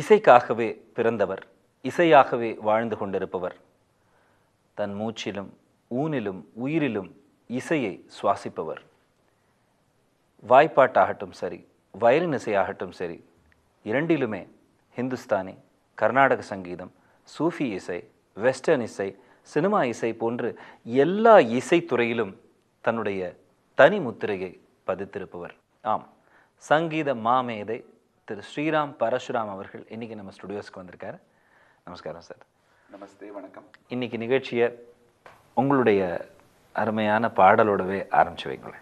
இசைக்காகவே பிறந்தவர் இசையாகவே வாழ்ந்து கொண்டிருப்பவர் தன் மூச்சிலும் ஊனிலும் உயிரிலும் இசையை சுவாசிப்பவர் வாய்ப்பாட்டாகட்டும் சரி வயலின் இசையாகட்டும் சரி இரண்டிலுமே ஹிந்துஸ்தானி கர்நாடக சங்கீதம் சூஃபி இசை வெஸ்டர்ன் இசை சினிமா இசை போன்று எல்லா இசைத்துறையிலும் தன்னுடைய தனி முத்திரையை பதித்திருப்பவர் ஆம் சங்கீத மாமேதை திரு ஸ்ரீராம் பரசுராம் அவர்கள் இன்னைக்கு நம்ம ஸ்டுடியோஸ்க்கு வந்திருக்காரு நமஸ்காரம் சார் நமஸ்தே வணக்கம் இன்னைக்கு நிகழ்ச்சியை உங்களுடைய அருமையான பாடலோடவே ஆரம்பிச்சு வைங்களேன்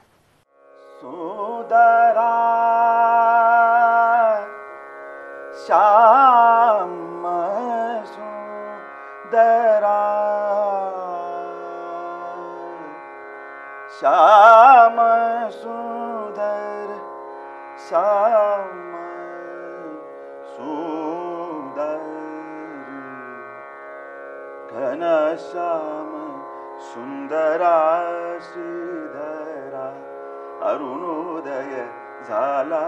சுதரா ஷாம சுந்தரா ஷாம சுந்தர ஷாம சுந்தர घनश्याम सुंदरा श्रीधरा अरुणोदय झाला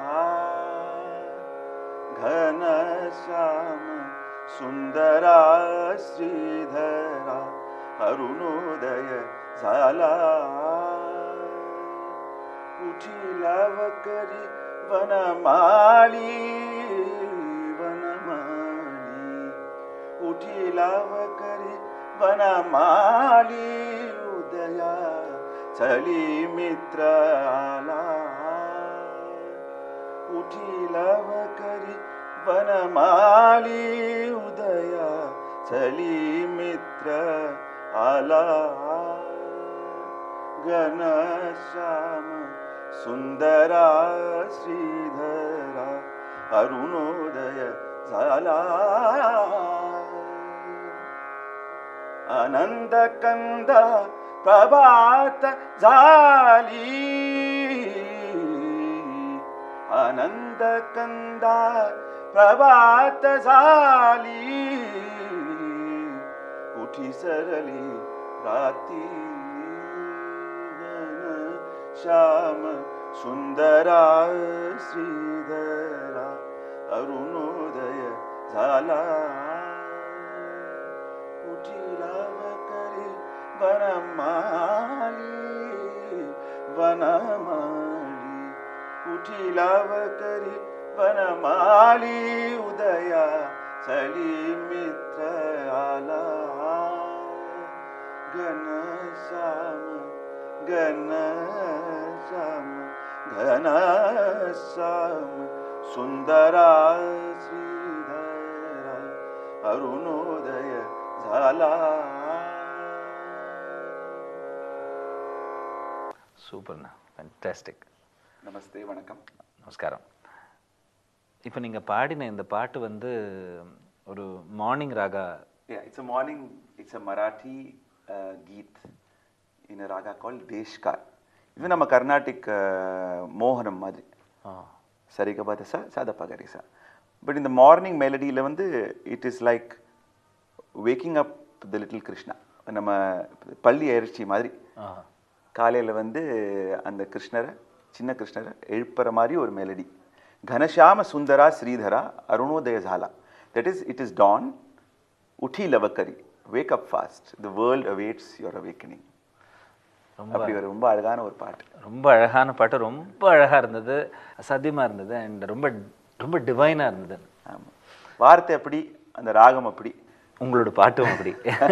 घनश्याम सुंदरा श्रीधरा अरुणोदय झाला उठीला वकरी वनमाळी वनमाळी उठीला वकरी वनमाळी उदया चली मित्र आला उठीला वकरी वनमाळी उदया चली मित्र आला घनश्याम सुंदरा श्रीधरा अरुणोदय झाला आनंद कंद प्रभात झाली आनंद कंदा प्रभात झाली उठी सरली राती श्याम सुंदरा श्रीधरा अरुणोदय झाला उठीला वकरी वनमाली वनमाली उठीला वकरी वनमाली उदया चली मित्र आला घनश्याम घनश्याम घनश्याम सुंदरा श्रीधरा अरुणोदय झाला சூப்பர்ண்ணா ஃபேன்டாஸ்டிக் நமஸ்தே வணக்கம் நமஸ்காரம் இப்போ நீங்கள் பாடின இந்த பாட்டு வந்து ஒரு morning raga Yeah, it's a morning, it's a Marathi uh, geet in a raga called Deshkar. இது நம்ம கர்நாடிக் மோகனம் மாதிரி ஆ சரிகபா தசா சதப்பா கரிசா பட் இந்த மார்னிங் மெலடியில் வந்து it is like waking up the little Krishna நம்ம பள்ளி அரிசி மாதிரி ஆ காலையில் வந்து அந்த கிருஷ்ணரை சின்ன கிருஷ்ணரை எழுப்புற மாதிரி ஒரு மெலடி கனஷாம சுந்தரா ஸ்ரீதரா அருணோதய ஜாலா that is it is dawn உட்டி லவக்கரி wake up fast the world awaits your awakening அப்படி ஒரு ரொம்ப அழகான ஒரு பாட்டு ரொம்ப அழகான பாட்டு ரொம்ப அழகாக இருந்தது அசாத்தியமாக இருந்தது அண்ட் ரொம்ப ரொம்ப டிவைனாக இருந்தது ஆமாம் வார்த்தை அப்படி அந்த ராகம் அப்படி உங்களோட பாட்டும் அப்படி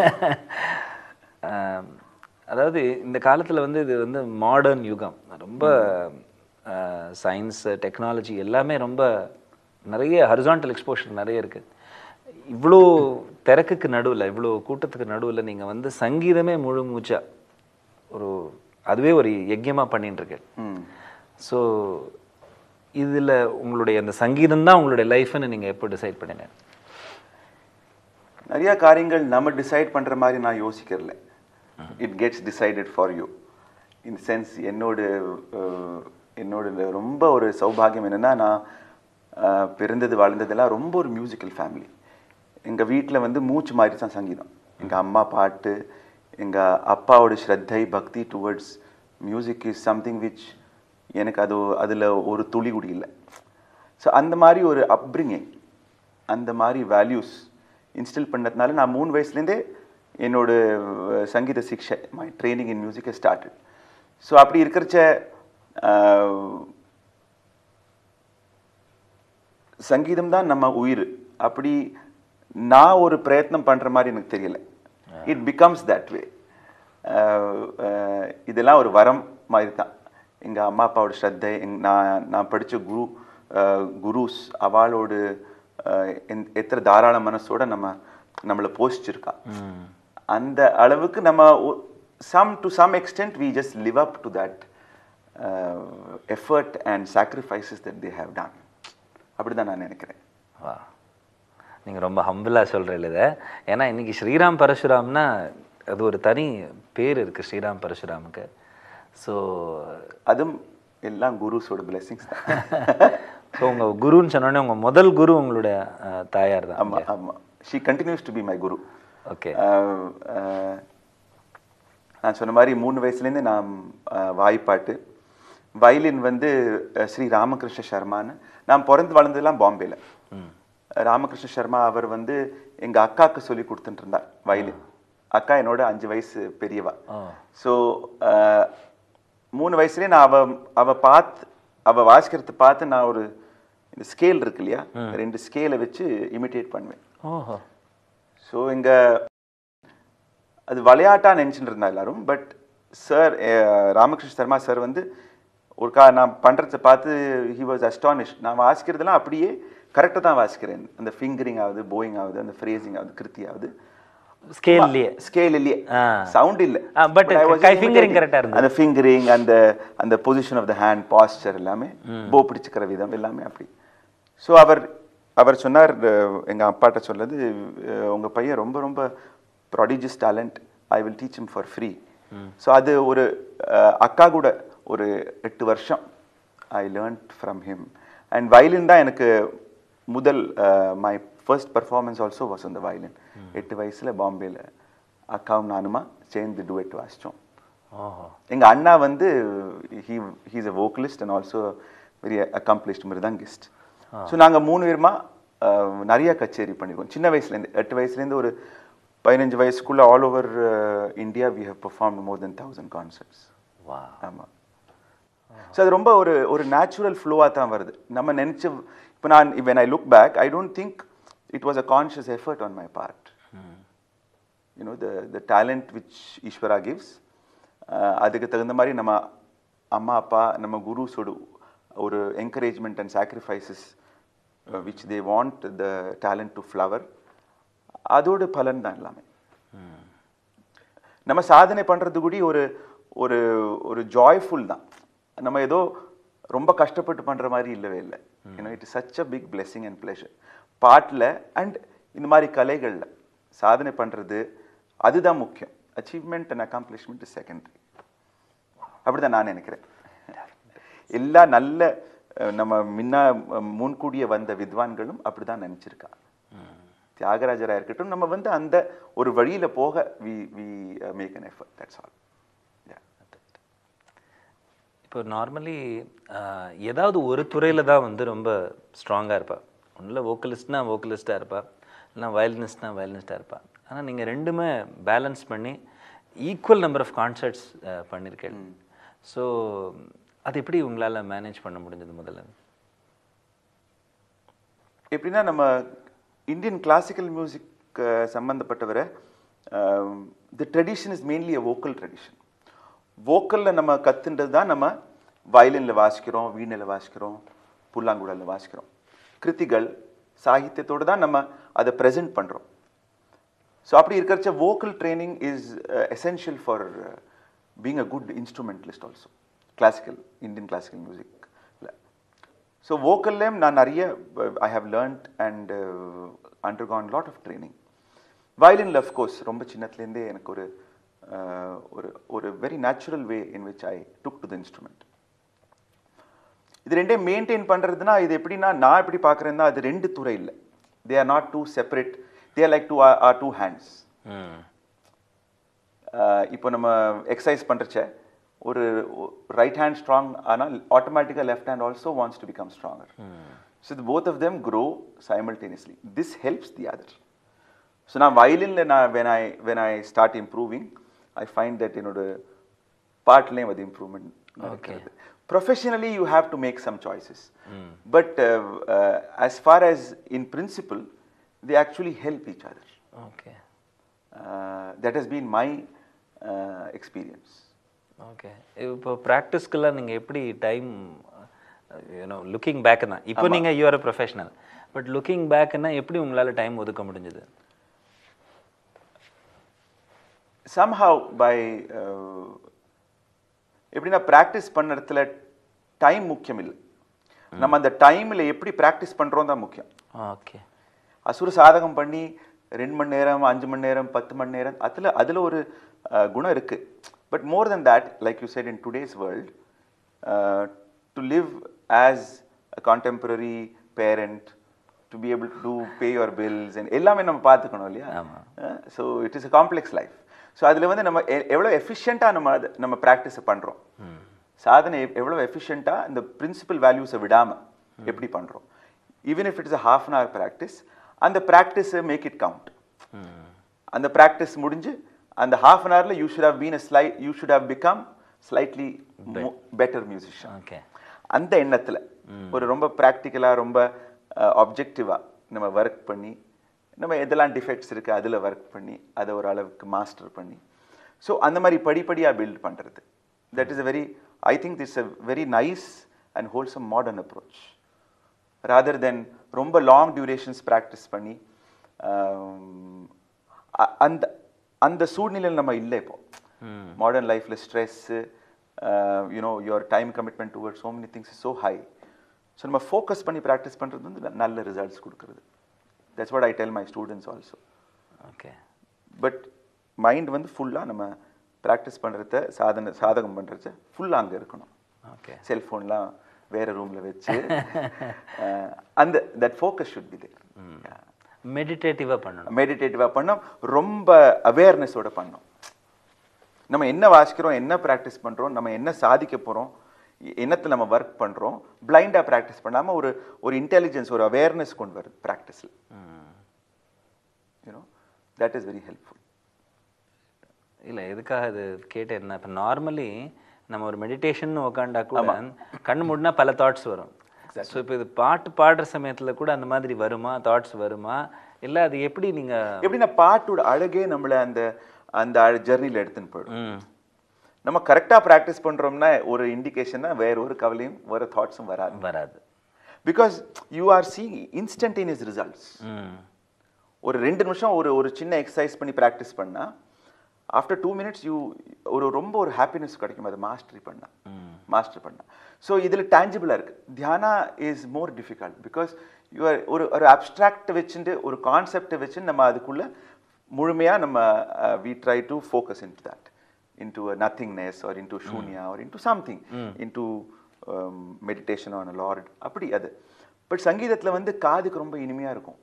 ஆம், அதாவது இந்த காலத்தில் வந்து இது வந்து மாடர்ன் யுகம் ரொம்ப சயின்ஸ் டெக்னாலஜி எல்லாமே ரொம்ப நிறைய ஹரிசான்டல் எக்ஸ்போஷர் நிறைய இருக்குது இவ்வளோ திறக்குக்கு நடுவில் இவ்வளோ கூட்டத்துக்கு நடுவில் நீங்கள் வந்து சங்கீதமே முழு மூச்சா ஒரு அதுவே ஒரு யஜ்யமாக பண்ணிட்டு இருக்கு ம் ஸோ இதில் உங்களுடைய அந்த சங்கீதம் தான் உங்களுடைய லைஃப்னு நீங்கள் எப்போ டிசைட் பண்ணினேன் நிறைய காரியங்கள் நம்ம டிசைட் பண்ற மாதிரி நான் யோசிக்கிறல it gets decided for you in sense என்னோட அஹ், என்னோட ரொம்ப ஒரு சௌபாகியம் என்னன்னா நான் அஹ், பிறந்தது வளர்ந்ததெல்லாம் ரொம்ப ஒரு மியூசிக்கல் ஃபேமிலி எங்க வீட்ல வந்து மூச்சு மாதிரி தான் சங்கீதம் எங்க அம்மா பாட்டு எங்க அப்பாவோட ஸ்ரத்தை பக்தி towards music is something which எனக்கு அது அதுல ஒரு துளி கூட இல்லை ஸோ அந்த மாதிரி ஒரு அப்ரிங்கிங் அந்த மாதிரி வேல்யூஸ் இன்ஸ்டில் பண்ணதுனால நான் மூணு வயசுலேருந்தே என்னோட அஹ், சங்கீத சிக்ஷை மை ட்ரைனிங் இன் மியூசிக்கை ஸ்டார்டட் ஸோ அப்படி இருக்கிறச்ச அஹ், சங்கீதம் தான் நம்ம உயிர் அப்படி நான் ஒரு பிரயத்னம் பண்ற மாதிரி எனக்கு தெரியல இட் பிகம்ஸ் தட் வே இதெல்லாம் ஒரு வரம் மாதிரி தான் எங்க அம்மா அப்பாவோட ஸ்ரத்தை எங் நான் நான் படிச்ச குரு அஹ், குருஸ் அவளோட அஹ், எந்- எத்தனை தாராள மனசோட நம்ம நம்மளை போஷிச்சிருக்கா அந்த அளவுக்கு நம்ம some to some extent we just live up to that effort and sacrifices that they have done அப்படிதான் நான் நினைக்கிறேன் வா நீங்கள் ரொம்ப ஹம்பிளாக சொல்கிறீங்க இதை ஏன்னா இன்னைக்கு ஸ்ரீராம் பரசுராம்னா அது ஒரு தனி பேர் இருக்குது ஸ்ரீராம் பரசுராமுக்கு ஸோ அதுவும் எல்லாம் குருஸோட பிளெஸிங்ஸ் தான் ஸோ உங்கள் குருன்னு சொன்னோடனே உங்கள் முதல் குரு உங்களுடைய அஹ், தாயார் தான் ஆமா ஆமா she continues to be my guru okay ah, ah, நான் சொன்ன மாதிரி மூணு வயசுலேருந்து நான் அஹ், வாய்ப்பாட்டு வயலின் வந்து அஹ், ஸ்ரீ ராமகிருஷ்ண சர்மான்னு நான் பிறந்து வளர்ந்ததெல்லாம் பாம்பேல ராமகிருஷ்ண சர்மா அவர் வந்து எங்க அக்காவுக்கு சொல்லி கொடுத்துட்டு இருந்தார் வயலின் அக்கா என்னோட அஞ்சு வயசு பெரியவா ஸோ மூணு வயசுலயே நான் அவ அவ பார்த்து அவ வாசிக்கிறத பார்த்து நான் ஒரு இந்த ஸ்கேல் இருக்கு இல்லையா ரெண்டு ஸ்கேலை வச்சு இமிட்டேட் பண்ணுவேன் ஓஹோ ஸோ இங்க அது விளையாட்டா நினைச்சிட்டு இருந்தா எல்லாரும் but sir Ramakrishna Sharma sir வந்து ஒரு கா நான் பண்றதை பார்த்து ஹி வாஸ் அஸ்டானிஷ் நான் வாசிக்கிறதெல்லாம் அப்படியே கரெக்டாக தான் வாசிக்கிறேன் அந்த ஃபிங்கரிங் ஆகுது போயிங் ஆகுது அந்த ஃப்ரேசிங் ஆகுது கிருத்தி ஆகுது ஸ்கேல்லையே ஸ்கேல் இல்லையே ஆ. சவுண்ட் இல்ல ஆ, but I was guy just fingering imitating. correct ஆ இருந்தது. அந்த ஃபிங்கரிங் அந்த அந்த position of the hand posture எல்லாமே போ பிடிச்சிக்கிற விதம் எல்லாமே அப்படி ஸோ அவர் அவர் சொன்னார் அஹ், எங்க அப்பாட்ட சொல்லது அஹ், உங்க பையன் ரொம்ப ரொம்ப prodigious talent I will teach him for free so அது ஒரு அஹ், அக்கா கூட ஒரு எட்டு வருஷம் I learnt from him and violin தான் எனக்கு முதல் my first performance also was அந்த வயலின் எட்டு வயசுல பாம்பேல அக்காவும் நானுமா சேர்ந்து டுவெட் வாசிச்சோம் ஓஹோ எங்க அண்ணா வந்து he he's a vocalist and also very accomplished mridangist so நாங்க மூணு பேருமா அஹ், நிறைய கச்சேரி பண்ணிருக்கோம் சின்ன வயசுலேருந்து எட்டு வயசுலேருந்து ஒரு பதினஞ்சு வயசுக்குள்ள all over India we have perform more then thousand concerts வா ஆமா ஸோ அது ரொம்ப ஒரு ஒரு நேச்சுரல் ஃப்ளோவாக தான் வருது நம்ம நினைச்ச இப்போ நான் when I look back I don't think it was a conscious effort on my part you know the the talent which Eshwara gives அதுக்கு தகுந்த மாதிரி நம்ம அம்மா அப்பா நம்ம குருஸோட ஒரு encouragement and sacrifices which they want the talent to flower அதோட பலன் தான் எல்லாமே நம்ம சாதனை பண்றது கூட ஒரு ஒரு ஒரு ஜாய்ஃபுல் தான் நம்ம ஏதோ ரொம்ப கஷ்டப்பட்டு பண்ற மாதிரி இல்லவே இல்லை you know it is such a big blessing and pleasure பாட்டில் அண்ட் இந்த மாதிரி கலைகள்ல சாதனை பண்றது அதுதான் முக்கியம் achievement and accomplishment is secondary அப்படிதான் நான் நினைக்கிறேன் எல்லா நல்ல அஹ், நம்ம முன்ன அஹ், முன்கூடிய வந்த வித்வான்களும் அப்படிதான் நினைச்சிருக்கா தியாகராஜரா இருக்கட்டும் நம்ம வந்து அந்த ஒரு வழியில போக we we make an effort that's all இப்போ நார்மலி ஏதாவது ஒரு துறையில் தான் வந்து ரொம்ப ஸ்ட்ராங்காக இருப்பா ஒன்றில் வோக்கலிஸ்ட்னா வோக்கலிஸ்ட்டாக இருப்பா இல்லைனா வயலினிஸ்ட்னா வயலினிஸ்ட்டாக இருப்பா ஆனால் நீங்கள் ரெண்டுமே பேலன்ஸ் பண்ணி ஈக்குவல் நம்பர் ஆஃப் கான்சர்ட்ஸ் பண்ணியிருக்கேன் ஸோ அது எப்படி உங்களால் மேனேஜ் பண்ண முடிஞ்சது முதல்ல எப்படின்னா நம்ம இந்தியன் கிளாசிக்கல் மியூசிக் சம்மந்தப்பட்டவரை the tradition is mainly a vocal tradition வோக்கலில் நம்ம கத்துன்றது தான் நம்ம வயலினில் வாசிக்கிறோம் வீணையில் வாசிக்கிறோம் புல்லாங்குழலில் வாசிக்கிறோம் கிருத்திகள் சாகித்யத்தோடு தான் நம்ம அதை ப்ரெசென்ட் பண்ணுறோம் ஸோ அப்படி இருக்கிறச்ச vocal training is essential for being a good instrumentalist also classical Indian classical மியூசிக்ல ஸோ வோக்கல்லையும் நான் நிறைய I have learnt and undergone lot of training வயலினில் அஃப்கோர்ஸ் ரொம்ப சின்னத்துலேருந்தே எனக்கு ஒரு uh, ஒரு ஒரு very natural way in which I took to the instrument இது ரெண்டையும் மெயின்டைன் பண்ணுறதுனா இது எப்படின்னா நான் எப்படி பார்க்குறேன்னா அது ரெண்டு துறை இல்லை they are not two separate they are like two or two hands hmm இப்போ நம்ம எக்ஸசைஸ் பண்ணுறச்ச ஒரு ரைட் ஹேண்ட் ஸ்ட்ராங் ஆனால் ஆட்டோமேட்டிக்காக left hand also wants to become stronger so the both of them grow simultaneously this helps the other so நான் வயலினில் நான் when I when I start improving I find that என்னோட பாட்லேயும் அது improvement நடக்கிறது professionally you have to make some choices but as far as in principle they actually help each other okay uh, that has been my uh, experience okay இப்போ ப்ராக்டிஸ்க்கெல்லாம் நீங்கள் எப்படி time you know looking back தான் இப்போ நீங்கள் you're professional but looking பேக்குன்னா எப்படி உங்களால் டைம் ஒதுக்க முடிஞ்சது somehow by uh, எப்படின்னா ப்ராக்டிஸ் பண்ண இடத்துல டைம் முக்கியம் இல்லை நம்ம அந்த டைமில் எப்படி ப்ராக்டிஸ் பண்ணுறோம் தான் முக்கியம் ஓகே அசுர சாதகம் பண்ணி ரெண்டு மணி நேரம் அஞ்சு மணி நேரம் பத்து மணி நேரம் அதில் அதில் ஒரு அஹ், குணம் இருக்குது but more than that like you said in today's world uh, to live as a contemporary parent to be able to do pay your bills and எல்லாமே நம்ம பார்த்துக்கணும் இல்லையா ஆமா. So it is a complex life so அதில் வந்து நம்ம எ- எவ்வளோ எஃபிஷியண்ட்டாக நம்ம அது- நம்ம ப்ராக்டிஸை பண்ணுறோம் சாதனை எவ்- எவ்வளோ எஃபிஷியண்ட்டாக இந்த பிரின்சிபல் வேல்யூஸை விடாமல் எப்படி பண்ணுறோம் even if it's a half an hour practice அந்த ப்ராக்டிஸை மேக் இட் கவுண்ட் அந்த ப்ராக்டிஸ் முடிஞ்சு அந்த ஹாஃப் அன் ஹவரில் you should have been a sly you should have become slightly better musician okay அந்த எண்ணத்தில் ஒரு ரொம்ப ப்ராக்டிக்கலாக ரொம்ப ஆப்ஜெக்டிவாக நம்ம ஒர்க் பண்ணி நம்ம எதெல்லாம் டிஃபெக்ட்ஸ் இருக்குது அதில் ஒர்க் பண்ணி அதை ஒரு அளவுக்கு மாஸ்டர் பண்ணி ஸோ அந்த மாதிரி படிப்படியாக பில்ட் பண்ணுறது that is a very I think this a very nice and wholesome modern approach rather than ரொம்ப லாங் டியூரேஷன்ஸ் ப்ராக்டிஸ் பண்ணி ஆம், அ- அந்த அந்த சூழ்நிலையில் நம்ம இல்லை இப்போ மாடர்ன் லைஃப்பில் stress you know your time commitment toward so many things is so high so நம்ம ஃபோக்கஸ் பண்ணி ப்ராக்டிஸ் பண்ணுறது வந்து ந- நல்ல ரிசல்ட்ஸ் கொடுக்குறது that's what I tell my students also okay but mind வந்து ஃபுல்லாக நம்ம ப்ராக்டிஸ் பண்ணுறத சாதனை சாதகம் பண்ணுறத ஃபுல்லாக அங்கே இருக்கணும் ஓகே செல்ஃபோன்லாம் வேற ரூமில் வச்சு அஹ், அந்த that focus should be there மெடிடேட்டிவாக பண்ணணும் மெடிடேட்டிவாக பண்ணோம் ரொம்ப அவேர்னஸோட பண்ணோம் நம்ம என்ன வாசிக்கிறோம் என்ன ப்ராக்டிஸ் பண்ணுறோம் நம்ம என்ன சாதிக்க போகிறோம் என்னத்தில் நம்ம ஒர்க் பண்ணுறோம் பிளைண்டாக ப்ராக்டிஸ் பண்ணாமல் ஒரு ஒரு இன்டெலிஜென்ஸ் ஒரு அவேர்னஸ் கொண்டு வருது ப்ராக்டிஸில் you know that is very helpful இல்லை எதுக்காக இது கேட்டேன்னா இப்போ நார்மலி நம்ம ஒரு மெடிடேஷன் உக்காண்டா கூட கண்ணு மூடினா பல தாட்ஸ் வரும் ஸோ இப்போ இது பாட்டு பாடுற சமயத்தில் கூட அந்த மாதிரி வருமா தாட்ஸ் வருமா இல்லை அது எப்படி நீங்கள் எப்படின்னா பாட்டோட அழகே நம்மளை அந்த அந்த ஜெர்னியில் எடுத்துன்னு போயிடும் ம் நம்ம கரெக்டாக ப்ராக்டிஸ் பண்ணுறோம்னா ஒரு இண்டிகேஷன்னா வேற ஒரு கவலையும் வேற தாட்ஸும் வராது வராது because you are seeing instantaneous results ம் ஒரு ரெண்டு நிமிஷம் ஒரு ஒரு சின்ன எக்ஸசைஸ் பண்ணி ப்ராக்டிஸ் பண்ணா ஆஃப்டர் டூ மினிட்ஸ் யூ ஒரு ரொம்ப ஒரு ஹாப்பினஸ் கிடைக்கும் அதை மாஸ்டரி பண்ணா மாஸ்டர் பண்ணா ஸோ இதில் டேஞ்சிபிளாக இருக்குது dhyana is more difficult because you're ஒரு ஒரு அப்ட்ராக்ட் வச்சுட்டு ஒரு கான்செப்டை வச்சு நம்ம அதுக்குள்ள முழுமையாக நம்ம we try to focus in to that into nothingness or into shunya or into something into meditation on lord அப்படி அது பட் சங்கீதத்தில் வந்து காதுக்கு ரொம்ப இனிமையாக இருக்கும்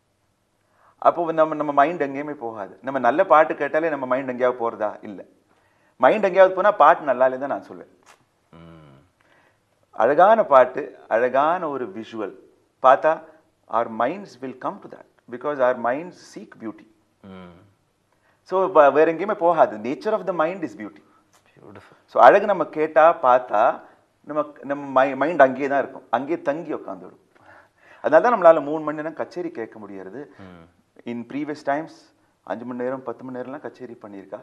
அப்போ வந்து நம்ம நம்ம மைண்ட் எங்கேயுமே போகாது நம்ம நல்ல பாட்டு கேட்டாலே நம்ம மைண்ட் எங்கேயாவது போகிறதா இல்லை மைண்ட் எங்கேயாவது போனால் பாட்டு நல்லா இல்லைன்னு தான் நான் சொல்வேன் ம் அழகான பாட்டு அழகான ஒரு விஷுவல் பார்த்தா our minds will come to that because our minds seek beauty ம் ஸோ வேற எங்கேயுமே போகாது nature of the mind is beauty beautiful so அழகு நம்ம கேட்டா பார்த்தா நம்ம நம்ம மை மைண்ட் அங்கேயே தான் இருக்கும் அங்கேயே தங்கி உட்காந்துடும் அதனால தான் நம்மளால மூணு மணி நேரம் கச்சேரி கேட்க முடியாது இன் ப்ரீவியஸ் டைம்ஸ் அஞ்சு மணி நேரம் பத்து மணி நேரம்லாம் கச்சேரி பண்ணியிருக்கா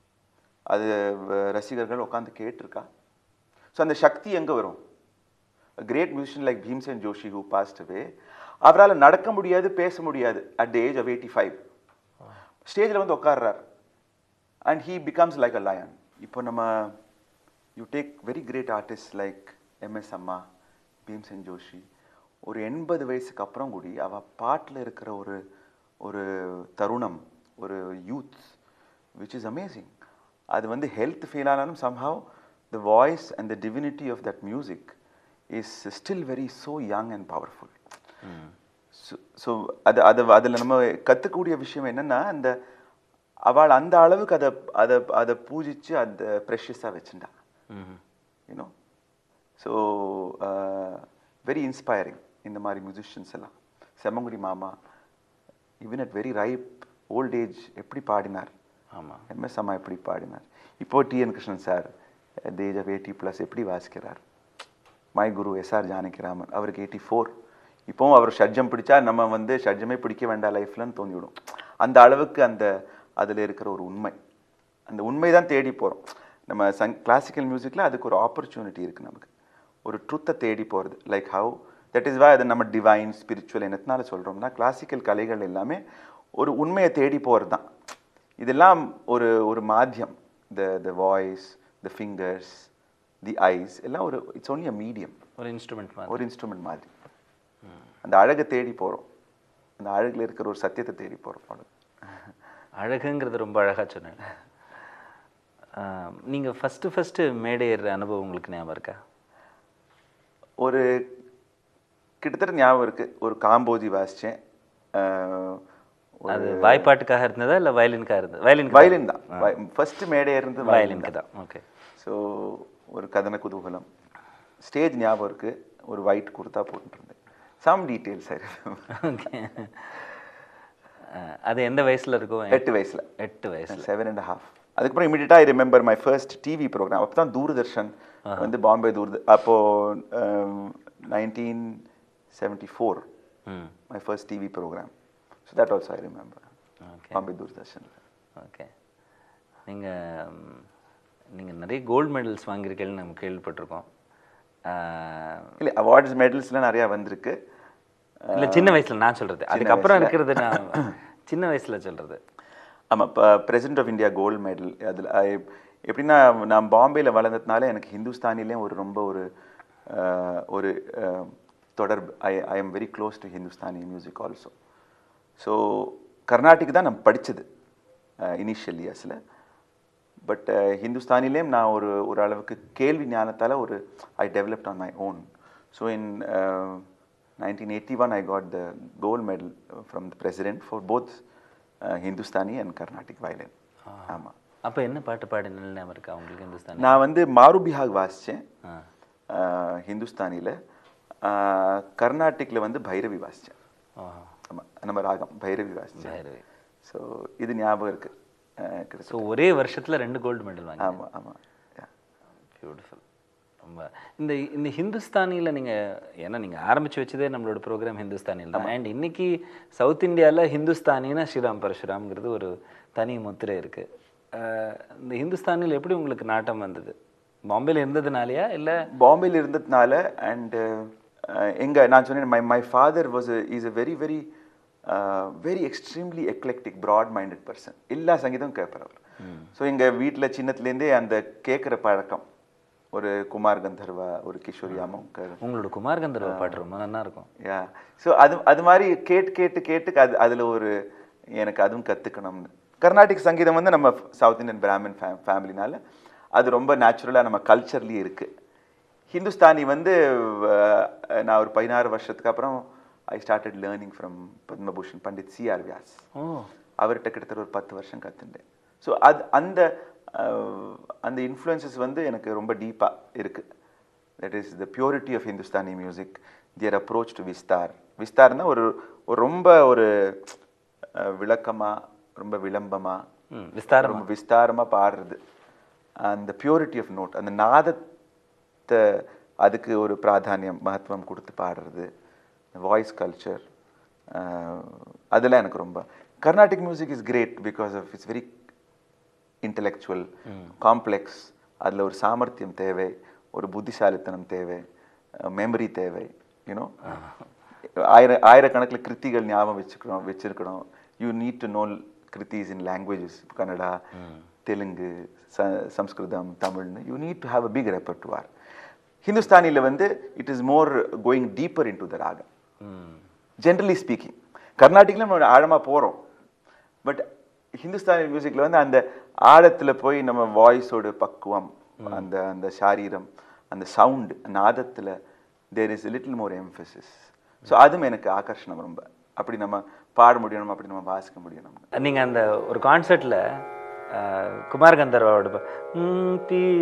அது வ- ரசிகர்கள் உட்காந்து கேட்டிருக்கா ஸோ அந்த சக்தி எங்கே வரும் great musician like Bhimsen Joshi who passed away அவரால் நடக்க முடியாது பேச முடியாது at the age of eighty five ஸ்டேஜில் வந்து உட்கார்றார் and he becomes like a lion இப்போ நம்ம you take very great artist like M S amma Bhimsen Joshi ஒரு எண்பது வயசுக்கு அப்புறம் கூடி அவ பாட்டில் இருக்கிற ஒரு ஒரு தருணம் ஒரு யூத் விச் இஸ் அமேசிங் அது வந்து ஹெல்த் ஃபீல் ஆனாலும் somehow the voice and the divinity of that music is still very so young and powerful so அது அது அதில் நம்ம கற்றுக்கூடிய விஷயம் என்னன்னா அந்த அவள் அந்த அளவுக்கு அதை அதை அதை பூஜிச்சு அந்த ப்ரெஷஸாக வச்சுட்டா ம் யூனோ ஸோ வெரி இன்ஸ்பைரிங் இந்த மாதிரி மியூசிஷியன்ஸ் எல்லாம் செம்மங்குடி மாமா even at very ripe old age எப்படி பாடினார் ஆமாம் எம்எஸ் அம்மா எப்படி பாடினார் இப்போ T N Krishnan sir the age of eighty plus எப்படி வாசிக்கிறார் மை குரு எஸ்ஆர் ஜானகிராமன் அவருக்கு எயிட்டி ஃபோர் இப்போவும் அவர் ஷட்ஜம் பிடிச்சா நம்ம வந்து ஷட்ஜமே பிடிக்க வேண்டாம் லைஃப்லன்னு தோணிவிடும் அந்த அளவுக்கு அந்த அதில் இருக்கிற ஒரு உண்மை அந்த உண்மை தான் தேடி போகிறோம் நம்ம சங் கிளாசிக்கல் மியூசிக்கில் அதுக்கு ஒரு ஆப்பர்ச்சுனிட்டி இருக்குது நமக்கு ஒரு ட்ரூத்தை தேடி போகிறது like how that is why அதை நம்ம டிவைன் ஸ்பிரிச்சுவல் என்னத்தினால சொல்கிறோம்னா கிளாசிக்கல் கலைகள் எல்லாமே ஒரு உண்மையை தேடி போகிறது தான் இதெல்லாம் ஒரு ஒரு மாத்தியம் the the voice the fingers the eyes எல்லாம் ஒரு இட்ஸ் ஒன்லி அ மீடியம் ஒரு இன்ஸ்ட்ருமெண்ட் மாதிரி ஒரு இன்ஸ்ட்ருமெண்ட் மாதிரி அந்த அழகை தேடி போகிறோம் அந்த அழகில் இருக்கிற ஒரு சத்தியத்தை தேடி போகிறோம் அவ்வளோ அழகுங்கிறது ரொம்ப அழகாக சொன்னேன் நீங்கள் ஃபஸ்ட்டு ஃபஸ்ட்டு மேடை ஏறுற அனுபவம் உங்களுக்கு ஞாபகம் இருக்கா ஒரு கிட்டத்தட்ட ஞாபகம் இருக்குது ஒரு காம்போதி வாசித்தேன் அது வாய்ப்பாட்டுக்காக இருந்ததா இல்லை வயலினுக்காக இருந்தது வயலின் வயலின் தான் ஃபர்ஸ்ட் மேடை இருந்து வயலின் வயலினுக்கு தான் ஓகே ஸோ ஒரு கதன குதூகலம் ஸ்டேஜ் ஞாபகம் இருக்குது ஒரு ஒயிட் குர்தா போட்டுருந்தேன் சம் டீட்டெயில்ஸ் சார் ஓகே அது எந்த வயசில் இருக்கும் எட்டு வயசில் எட்டு வயசு செவன் அண்ட் ஹாஃப் அதுக்கப்புறம் இமீடியட்டாக I remember my first TV program அப்போ தான் தூர்தர்ஷன் வந்து பாம்பே தூர்த அப்போது நைன்டீன் செவன்ட்டி ஃபோர் ம் my first TV program so that also I remember okay Bombay தூர்தர்ஷனில் ஓகே நீங்கள் நீங்கள் நிறைய கோல்டு மெடல்ஸ் வாங்கியிருக்கீங்கன்னு நம்ம கேள்விப்பட்டிருக்கோம் இல்லை அவார்ட்ஸ் மெடல்ஸ்லாம் நிறையா வந்திருக்கு இல்லை சின்ன வயசில் நான் சொல்கிறது அதுக்கப்புறம் இருக்கிறது நான் சின்ன வயசில் சொல்கிறது ஆமாம் இப்போ president of India gold medal அதில் எப்படின்னா நான் பாம்பேயில் வளர்ந்ததுனால எனக்கு ஹிந்துஸ்தானிலேயும் ஒரு ரொம்ப ஒரு அஹ், ஒரு அஹ், தொடர்பு I I am very close to Hindustani music also so Carnatic தான் நான் படித்தது இனிஷியல் இயர்ஸில் பட் ஹிந்துஸ்தானிலேயும் நான் ஒரு ஒரு அளவுக்கு கேள்வி ஞானத்தால் ஒரு I developed on my own so in nineteen eighty one I got the gold medal from the president for both Hindustani and Carnatic violin ஆமாம் அப்போ என்ன பாட்டு பாடின ஞாபகம் இருக்கா உங்களுக்கு இந்துஸ்தானி நான் வந்து மாருபிஹாக் வாசித்தேன் ஆ ஹிந்துஸ்தானியில் கர்நாடிக்கில் வந்து பைரவி வாசித்தேன் ஓ ஆமாம் நம்ம ராகம் பைரவி வாசித்தேன் பைரவி ஸோ இது ஞாபகம் இருக்குது கிட்ட ஸோ ஒரே வருஷத்தில் ரெண்டு கோல்டு மெடல் வாங்கி ஆமாம் ஆமாம் பியூட்டிஃபுல் ரொம்ப இந்த இந்த ஹிந்துஸ்தானியில் நீங்கள் ஏன்னா நீங்கள் ஆரம்பித்து வச்சதே நம்மளோட ப்ரோக்ராம் ஹிந்துஸ்தானியில் தான் அண்ட் இன்னைக்கு சவுத் இந்தியாவில் ஹிந்துஸ்தானின்னா ஸ்ரீராம் பரசுராம்ங்கிறது ஒரு தனி முத்திரை இருக்குது இந்த ஹிந்துஸ்தானியில் எப்படி உங்களுக்கு நாட்டம் வந்தது பாம்பேல இருந்ததுனாலயா இல்லை பாம்பேல இருந்ததுனால அண்ட் எங்க நான் சொன்னேன் my my father was is a very very very extremely eclectic broad minded person எல்லா சங்கீதமும் கேட்பார் அவர் ஸோ எங்கள் வீட்டில் சின்னத்துலேருந்தே அந்த கேட்குற பழக்கம் ஒரு குமார் கந்தர்வா ஒரு கிஷோரி அமோங்கர் உங்களோட குமார் கந்தர்வ பாட்டு ரொம்ப நல்லா இருக்கும் யா ஸோ அது அது மாதிரி கேட்டு கேட்டு கேட்டு அது அதில் ஒரு எனக்கு அதுவும் கற்றுக்கணும்னு கர்நாடிக் சங்கீதம் வந்து நம்ம சவுத் இந்தியன் பிராமின் ஃபே ஃபேமிலினால அது ரொம்ப நேச்சுரலாக நம்ம கல்ச்சர்லேயே இருக்குது ஹிந்துஸ்தானி வந்து அஹ், நான் ஒரு பதினாறு வருஷத்துக்கு அப்புறம் I started learning from Padmabhushan Pandit C R Vyas ஓ அவர்கிட்ட கிட்டத்தட்ட ஒரு பத்து வருஷம் கற்றுண்டேன் ஸோ அது அந்த அஹ், அந்த இன்ஃப்ளூயன்சஸ் வந்து எனக்கு ரொம்ப டீப்பாக இருக்குது that is the purity of Hindustani music their approach to vistar விஸ்தார்னா ஒரு ஒரு ரொம்ப ஒரு விளக்கமாக ரொம்ப விளம்பமாக ம் விஸ்தாரம் ரொம்ப விஸ்தாரமாக பாடுறது அந்த பியூரிட்டி ஆஃப் நோட் அந்த நாதத்தை அதுக்கு ஒரு பிராதானியம் மகத்துவம் கொடுத்து பாடுறது வாய்ஸ் கல்ச்சர் அதெல்லாம் எனக்கு ரொம்ப Carnatic music is great because of it's very intellectual complex அதில் ஒரு சாமர்த்தியம் தேவை ஒரு புத்திசாலித்தனம் தேவை மெமரி தேவை யூனோ ஆயிர ஆயிரக்கணக்கில் கிருத்திகள் ஞாபகம் வச்சுக்கணும் வச்சிருக்கணும் you need to know kritis in languages Kannada Telugu ச சம்ஸ்கிருதம் தமிழ்னு you need to have a big repertoire ஹிந்துஸ்தானியில் வந்து it is more going deeper in to the ragam ம் ஜென்ரலி ஸ்பீக்கிங் கர்நாடிக்கில் நம்ம ஆழமாக போகிறோம் பட் ஹிந்துஸ்தானி மியூசிக்கில் வந்து அந்த ஆழத்தில் போய் நம்ம வாய்ஸோட பக்குவம் அந்த அந்த சாரீரம் அந்த சவுண்டு நாதத்தில் there is little more emphasis so அதுவும் எனக்கு ஆகர்ஷணம் ரொம்ப அப்படி நம்ம பாட முடியணும் அப்படி நம்ம வாசிக்க முடியணும் நீங்கள் அந்த ஒரு கான்சர்ட்டில் குமார் கந்தர்வாவோட பா- ம்,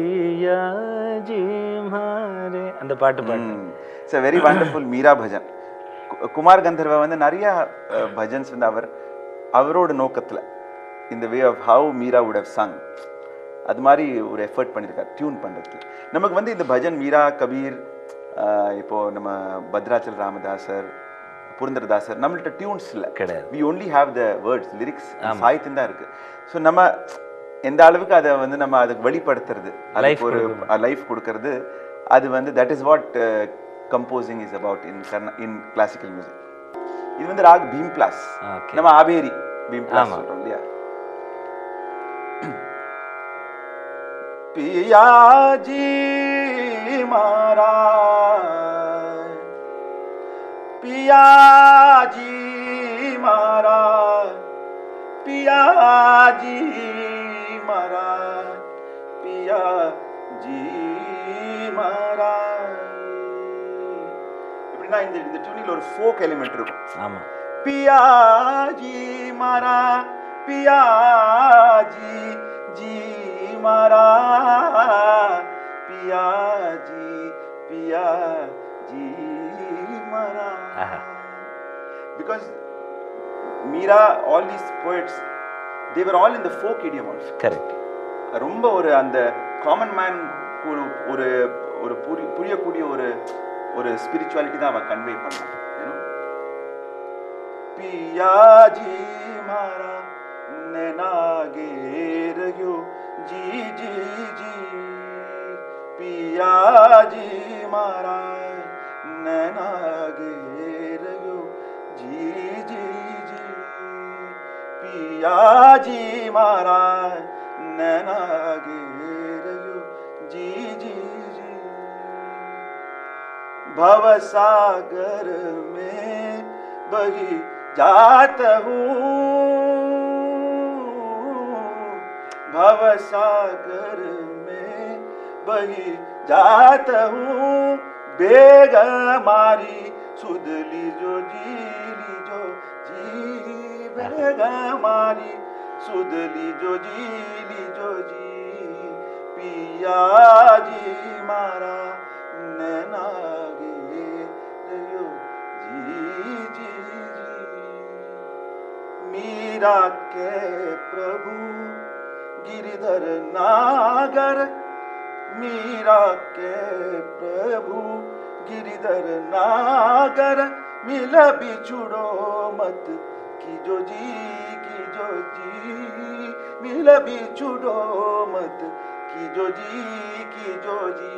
பியா ஜி மாரே அந்த பாட்டு பாடு it's a very wonderful Meera bhajan Kumar Gandharva வந்து நிறைய பஜன்ஸ் வந்து அவர் அவரோட நோக்கத்துல இந்த way of how Meera would have sung அது மாதிரி ஒரு எஃபர்ட் பண்ணியிருக்கார் டியூன் பண்றதுல நமக்கு வந்து இந்த பஜன் மீரா கபீர் அஹ், இப்போ நம்ம பத்ராச்சல் ராமதாசர் புரந்தரதாசர் நம்மள்ட்ட டியூன்ஸ் இல்லை கிடையாது. We only have the words lyrics சாய்த்து தான் இருக்கு ஸோ நம்ம எந்த அளவுக்கு அதை வந்து நம்ம அதுக்கு வெளிப்படுத்துறது அதுக்கு ஒரு லைஃப் கொடுக்கறது அது வந்து that is what composing is about in கர்ண இன் கிளாசிக்கல் மியூசிக் இது வந்து ராக் பீம் பிளாஸ் Okay. நம்ம ஆபேரி பீம் பிளாஸ் சொல்றோம் இல்லையா पिया जी मारा पिया जी मारा पिया जी मारा पिया जी मारा எப்படின்னா இந்த இந்த டியூனில் ஒரு ஃபோக் எலிமெண்ட் இருக்கும் ஆமா पिया जी मारा पिया जी जी मारा पिया जी पिया जी मारा ஆஹா. because Meera all these poets they were all in the folk idiom also correct ரொம்ப ஒரு அந்த காமன் மேன் ஒரு ஒரு ஒரு புரி புரியக்கூடிய ஒரு ஒரு ஸ்பிரிச்சுவாலிட்டி தான் அவன் கன்வே பண்ணான் you know? पिया जी मारा नैनागे रहो जी जी जी पिया जी मारा नैनागे रहो जी जी जी पिया जी मारा नैनागे रहो जी जी जी भवसागर में बही जात हूँ भवसागर में बही जात हूँ बेग मारी सुध लीजो जी लीजो जी बेग मारी सुध लीजो जी लीजो जी पिया जी मारा नैनागे रयो जी जी जी मीरा के प्रभु गिरिधर नागर मीरा के प्रभु गिरिधर नागर मिल बिछुड़ो मत की जो जी की जो जी मिल बिछुड़ो मत की जो जी की जो जी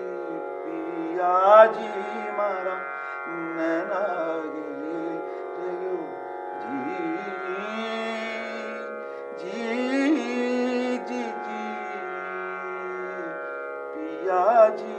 पिया जी मारा नैनागे रयो जी जी जी जी पिया जी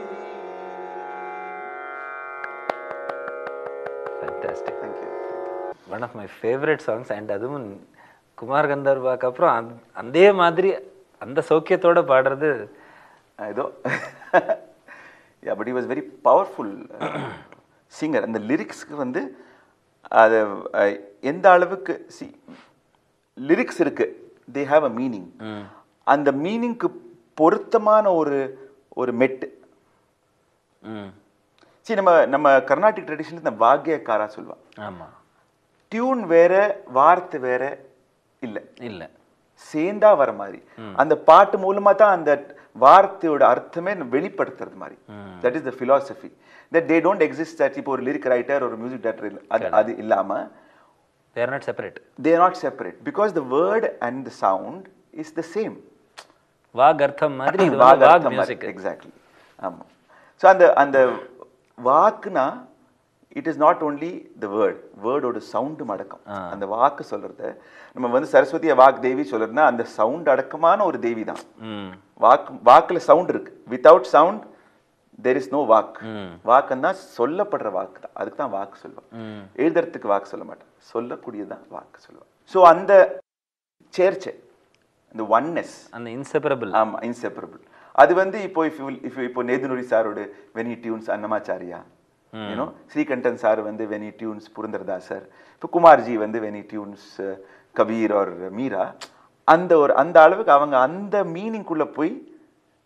fantastic thank you one of my favourite songs and அதுவும் குமார் கந்தர்வாக்கு அப்புறம் அந்த- அதே மாதிரி அந்த சௌக்கியத்தோட பாடுறது ஏதோ yeah but he was very powerful singer அந்த லிரிக்ஸ்க்கு வந்து அது அஹ், எந்த அளவுக்கு சி லிரிக்ஸ் இருக்கு தே ஹாவ் அ மீனிங் அந்த மீனிங்க்கு பொருத்தமான ஒரு ஒரு மெட்டு ம் சரி நம்ம நம்ம கர்நாடிக் ட்ரெடிஷனில் இந்த வாக்கியக்காரா சொல்லுவான் ஆமா டியூன் வேற வார்த்தை வேற இல்லை இல்ல சேர்ந்தா வர மாதிரி அந்த பாட்டு மூலமா தான் அந்த வார்த்தையோட அர்த்தமே வெளிப்படுத்துறது மாதிரி that is the philosophy that they don't exist that இப்போ ஒரு லிரிக் ரைட்டர் ஒரு மியூசிக் டைரக்டர் அது அது இல்லாம they're not separate they are not separate because the word and the sound is the same வாக் அர்த்தம் மாதிரி இது வந்து வாக் மியூசிக் எக்ஸாக்ட்லி ஆமா ஸோ அந்த அந்த வாக்குனா it is not only the word வேர்டோட சவுண்டும் அடக்கம் அந்த வாக்கு சொல்றது நம்ம வந்து சரஸ்வதியை வாக் தேவி சொல்றதுன்னா அந்த சவுண்ட் அடக்கமான ஒரு தேவி தான் ம் வாக்கு வாக்குல சவுண்ட் இருக்கு without sound there is no வாக் வாக்குன்னா சொல்லப்படுற வாக்கு தான் அதுக்கு தான் வாக்கு சொல்லுவான் எழுதுறதுக்கு வாக்கு சொல்ல மாட்டேன் சொல்லக்கூடியதான் வாக்கு சொல்லுவான் ஸோ அந்த சேர்ச்சை இந்த ஒன்னஸ் அந்த இன்செப்பரபிள் ஆமா இன்செப்பரபிள் அது வந்து இப்போ இஃப் இஃப் இப்போ நேதுநுரி சாரோட வெனி tunes Annamacharya you know Srikantan sir வந்து வெனி டியூன்ஸ் புரந்தரதாசர் இப்போ குமார்ஜி வந்து வெனி டியூன்ஸ் கபீர் ஒரு மீரா அந்த ஒரு அந்த அளவுக்கு அவங்க அந்த மீனிங்குள்ள போய்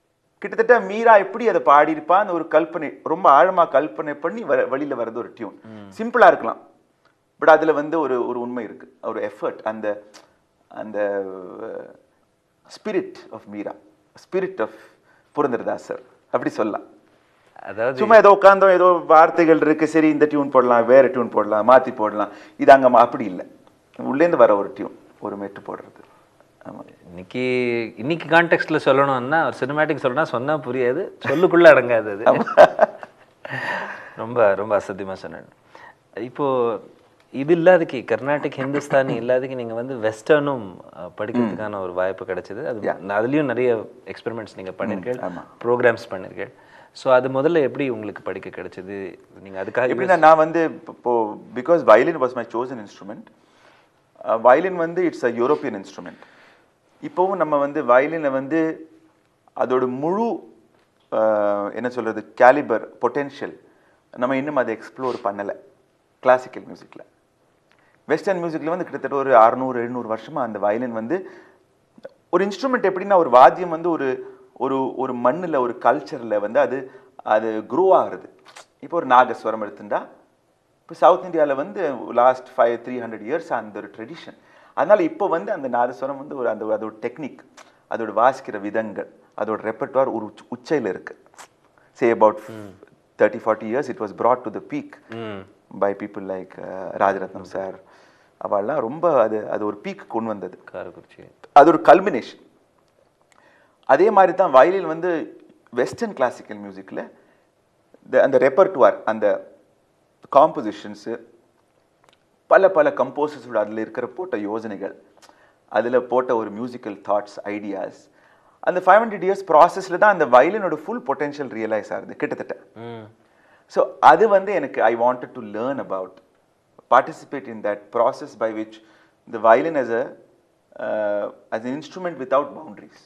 கிட்டத்தட்ட மீரா எப்படி அதை பாடியிருப்பா அந்த ஒரு கல்பனை ரொம்ப ஆழமா கல்பனை பண்ணி வர வழியில வர்றது ஒரு டியூன் சிம்பிளா இருக்கலாம் பட் அதுல வந்து ஒரு ஒரு உண்மை இருக்கு ஒரு எஃபர்ட் அந்த அந்த spirit of Meera spirit of Purandaradasar அப்படி சொல்லலாம் அதாவது சும்மா ஏதோ உட்காந்தோம் ஏதோ வார்த்தைகள் இருக்கு சரி இந்த டியூன் போடலாம் வேற டியூன் போடலாம் மாத்தி போடலாம் இது அங்க மா- அப்படி இல்லை உள்ளேந்து வர ஒரு டியூன் ஒரு மெட்டு போடுறது ஆமா இன்னைக்கு இன்னைக்கு கான்டெக்ட்ல சொல்லணும்னா ஒரு சினிமேட்டிக் சொல்லணும்னா சொன்னா புரியாது சொல்லுக்குள்ள அடங்காது அது ரொம்ப ரொம்ப அசத்தியமா சொன்னேன் இப்போ இது இல்லாதக்கு கர்நாடிக் ஹிந்துஸ்தானி இல்லாதக்கு நீங்க வந்து வெஸ்டர்னும் அஹ், படிக்கிறதுக்கான ஒரு வாய்ப்பு கிடைச்சது அது அதுலயும் நிறைய எக்ஸ்பெரிமெண்ட்ஸ் நீங்க பண்ணிருக்கீங்க ஆமா. ப்ரோக்ராம்ஸ் பண்ணிருக்கீங்க ஸோ அது முதல்ல எப்படி உங்களுக்கு படிக்க கிடைச்சது நீங்க அதுக்காக எப்படின்னா நான் வந்து இப்போ because violin was my chosen instrument violin வந்து இட்ஸ் அ யூரோப்பியன் இன்ஸ்ட்ருமெண்ட் இப்போவும் நம்ம வந்து வயலினை வந்து அதோட முழு அஹ், என்ன சொல்றது கேலிபர் பொட்டென்ஷியல் நம்ம இன்னும் அதை எக்ஸ்ப்ளோர் பண்ணலை கிளாசிக்கல் மியூசிக்கில் வெஸ்டர்ன் மியூசிக்கில் வந்து கிட்டத்தட்ட ஒரு அறுநூறு எழுநூறு வருஷமா அந்த வயலின் வந்து ஒரு இன்ஸ்ட்ருமெண்ட் எப்படின்னா ஒரு வாத்தியம் வந்து ஒரு ஒரு ஒரு மண்ணில் ஒரு கல்ச்சரில் வந்து அது அது க்ரோ ஆகுறது இப்போ ஒரு நாகஸ்வரம் எடுத்துட்டா இப்போ சவுத் இந்தியாவில் வந்து last five three hundred years அந்த ஒரு ட்ரெடிஷன் அதனால இப்போ வந்து அந்த நாதஸ்வரம் வந்து ஒரு அந்த அதோட டெக்னிக் அதோட வாசிக்கிற விதங்கள் அதோட ரெப்பர்டுவார் ஒரு உச்ச- உச்சையில் இருக்கு say about thirty forty years it was brought to the peak ம் by people like Rajarathnam sir அவள்லாம் ரொம்ப அது அது ஒரு பீக் கொண்டு வந்தது காரக்குறிச்சி அது ஒரு கல்மினேஷன் அதே மாதிரி தான் வயலின் வந்து வெஸ்டர்ன் கிளாசிக்கல் மியூசிக்கில் அந்த ரெப்பர்டுவார் அந்த காம்போசிஷன்ஸு பல பல கம்போசர்ஸோட அதில் இருக்கிற போட்ட யோசனைகள் அதில் போட்ட ஒரு மியூசிக்கல் தாட்ஸ் ஐடியாஸ் அந்த ஃபைவ் ஹண்ட்ரட் இயர்ஸ் ப்ராசஸில் தான் அந்த வயலினோட ஃபுல் பொட்டென்ஷியல் ரியலைஸ் ஆகுது கிட்டத்தட்ட ம் ஸோ அது வந்து எனக்கு I wanted to learn about participate in that process by which the violin as a as an instrument without boundaries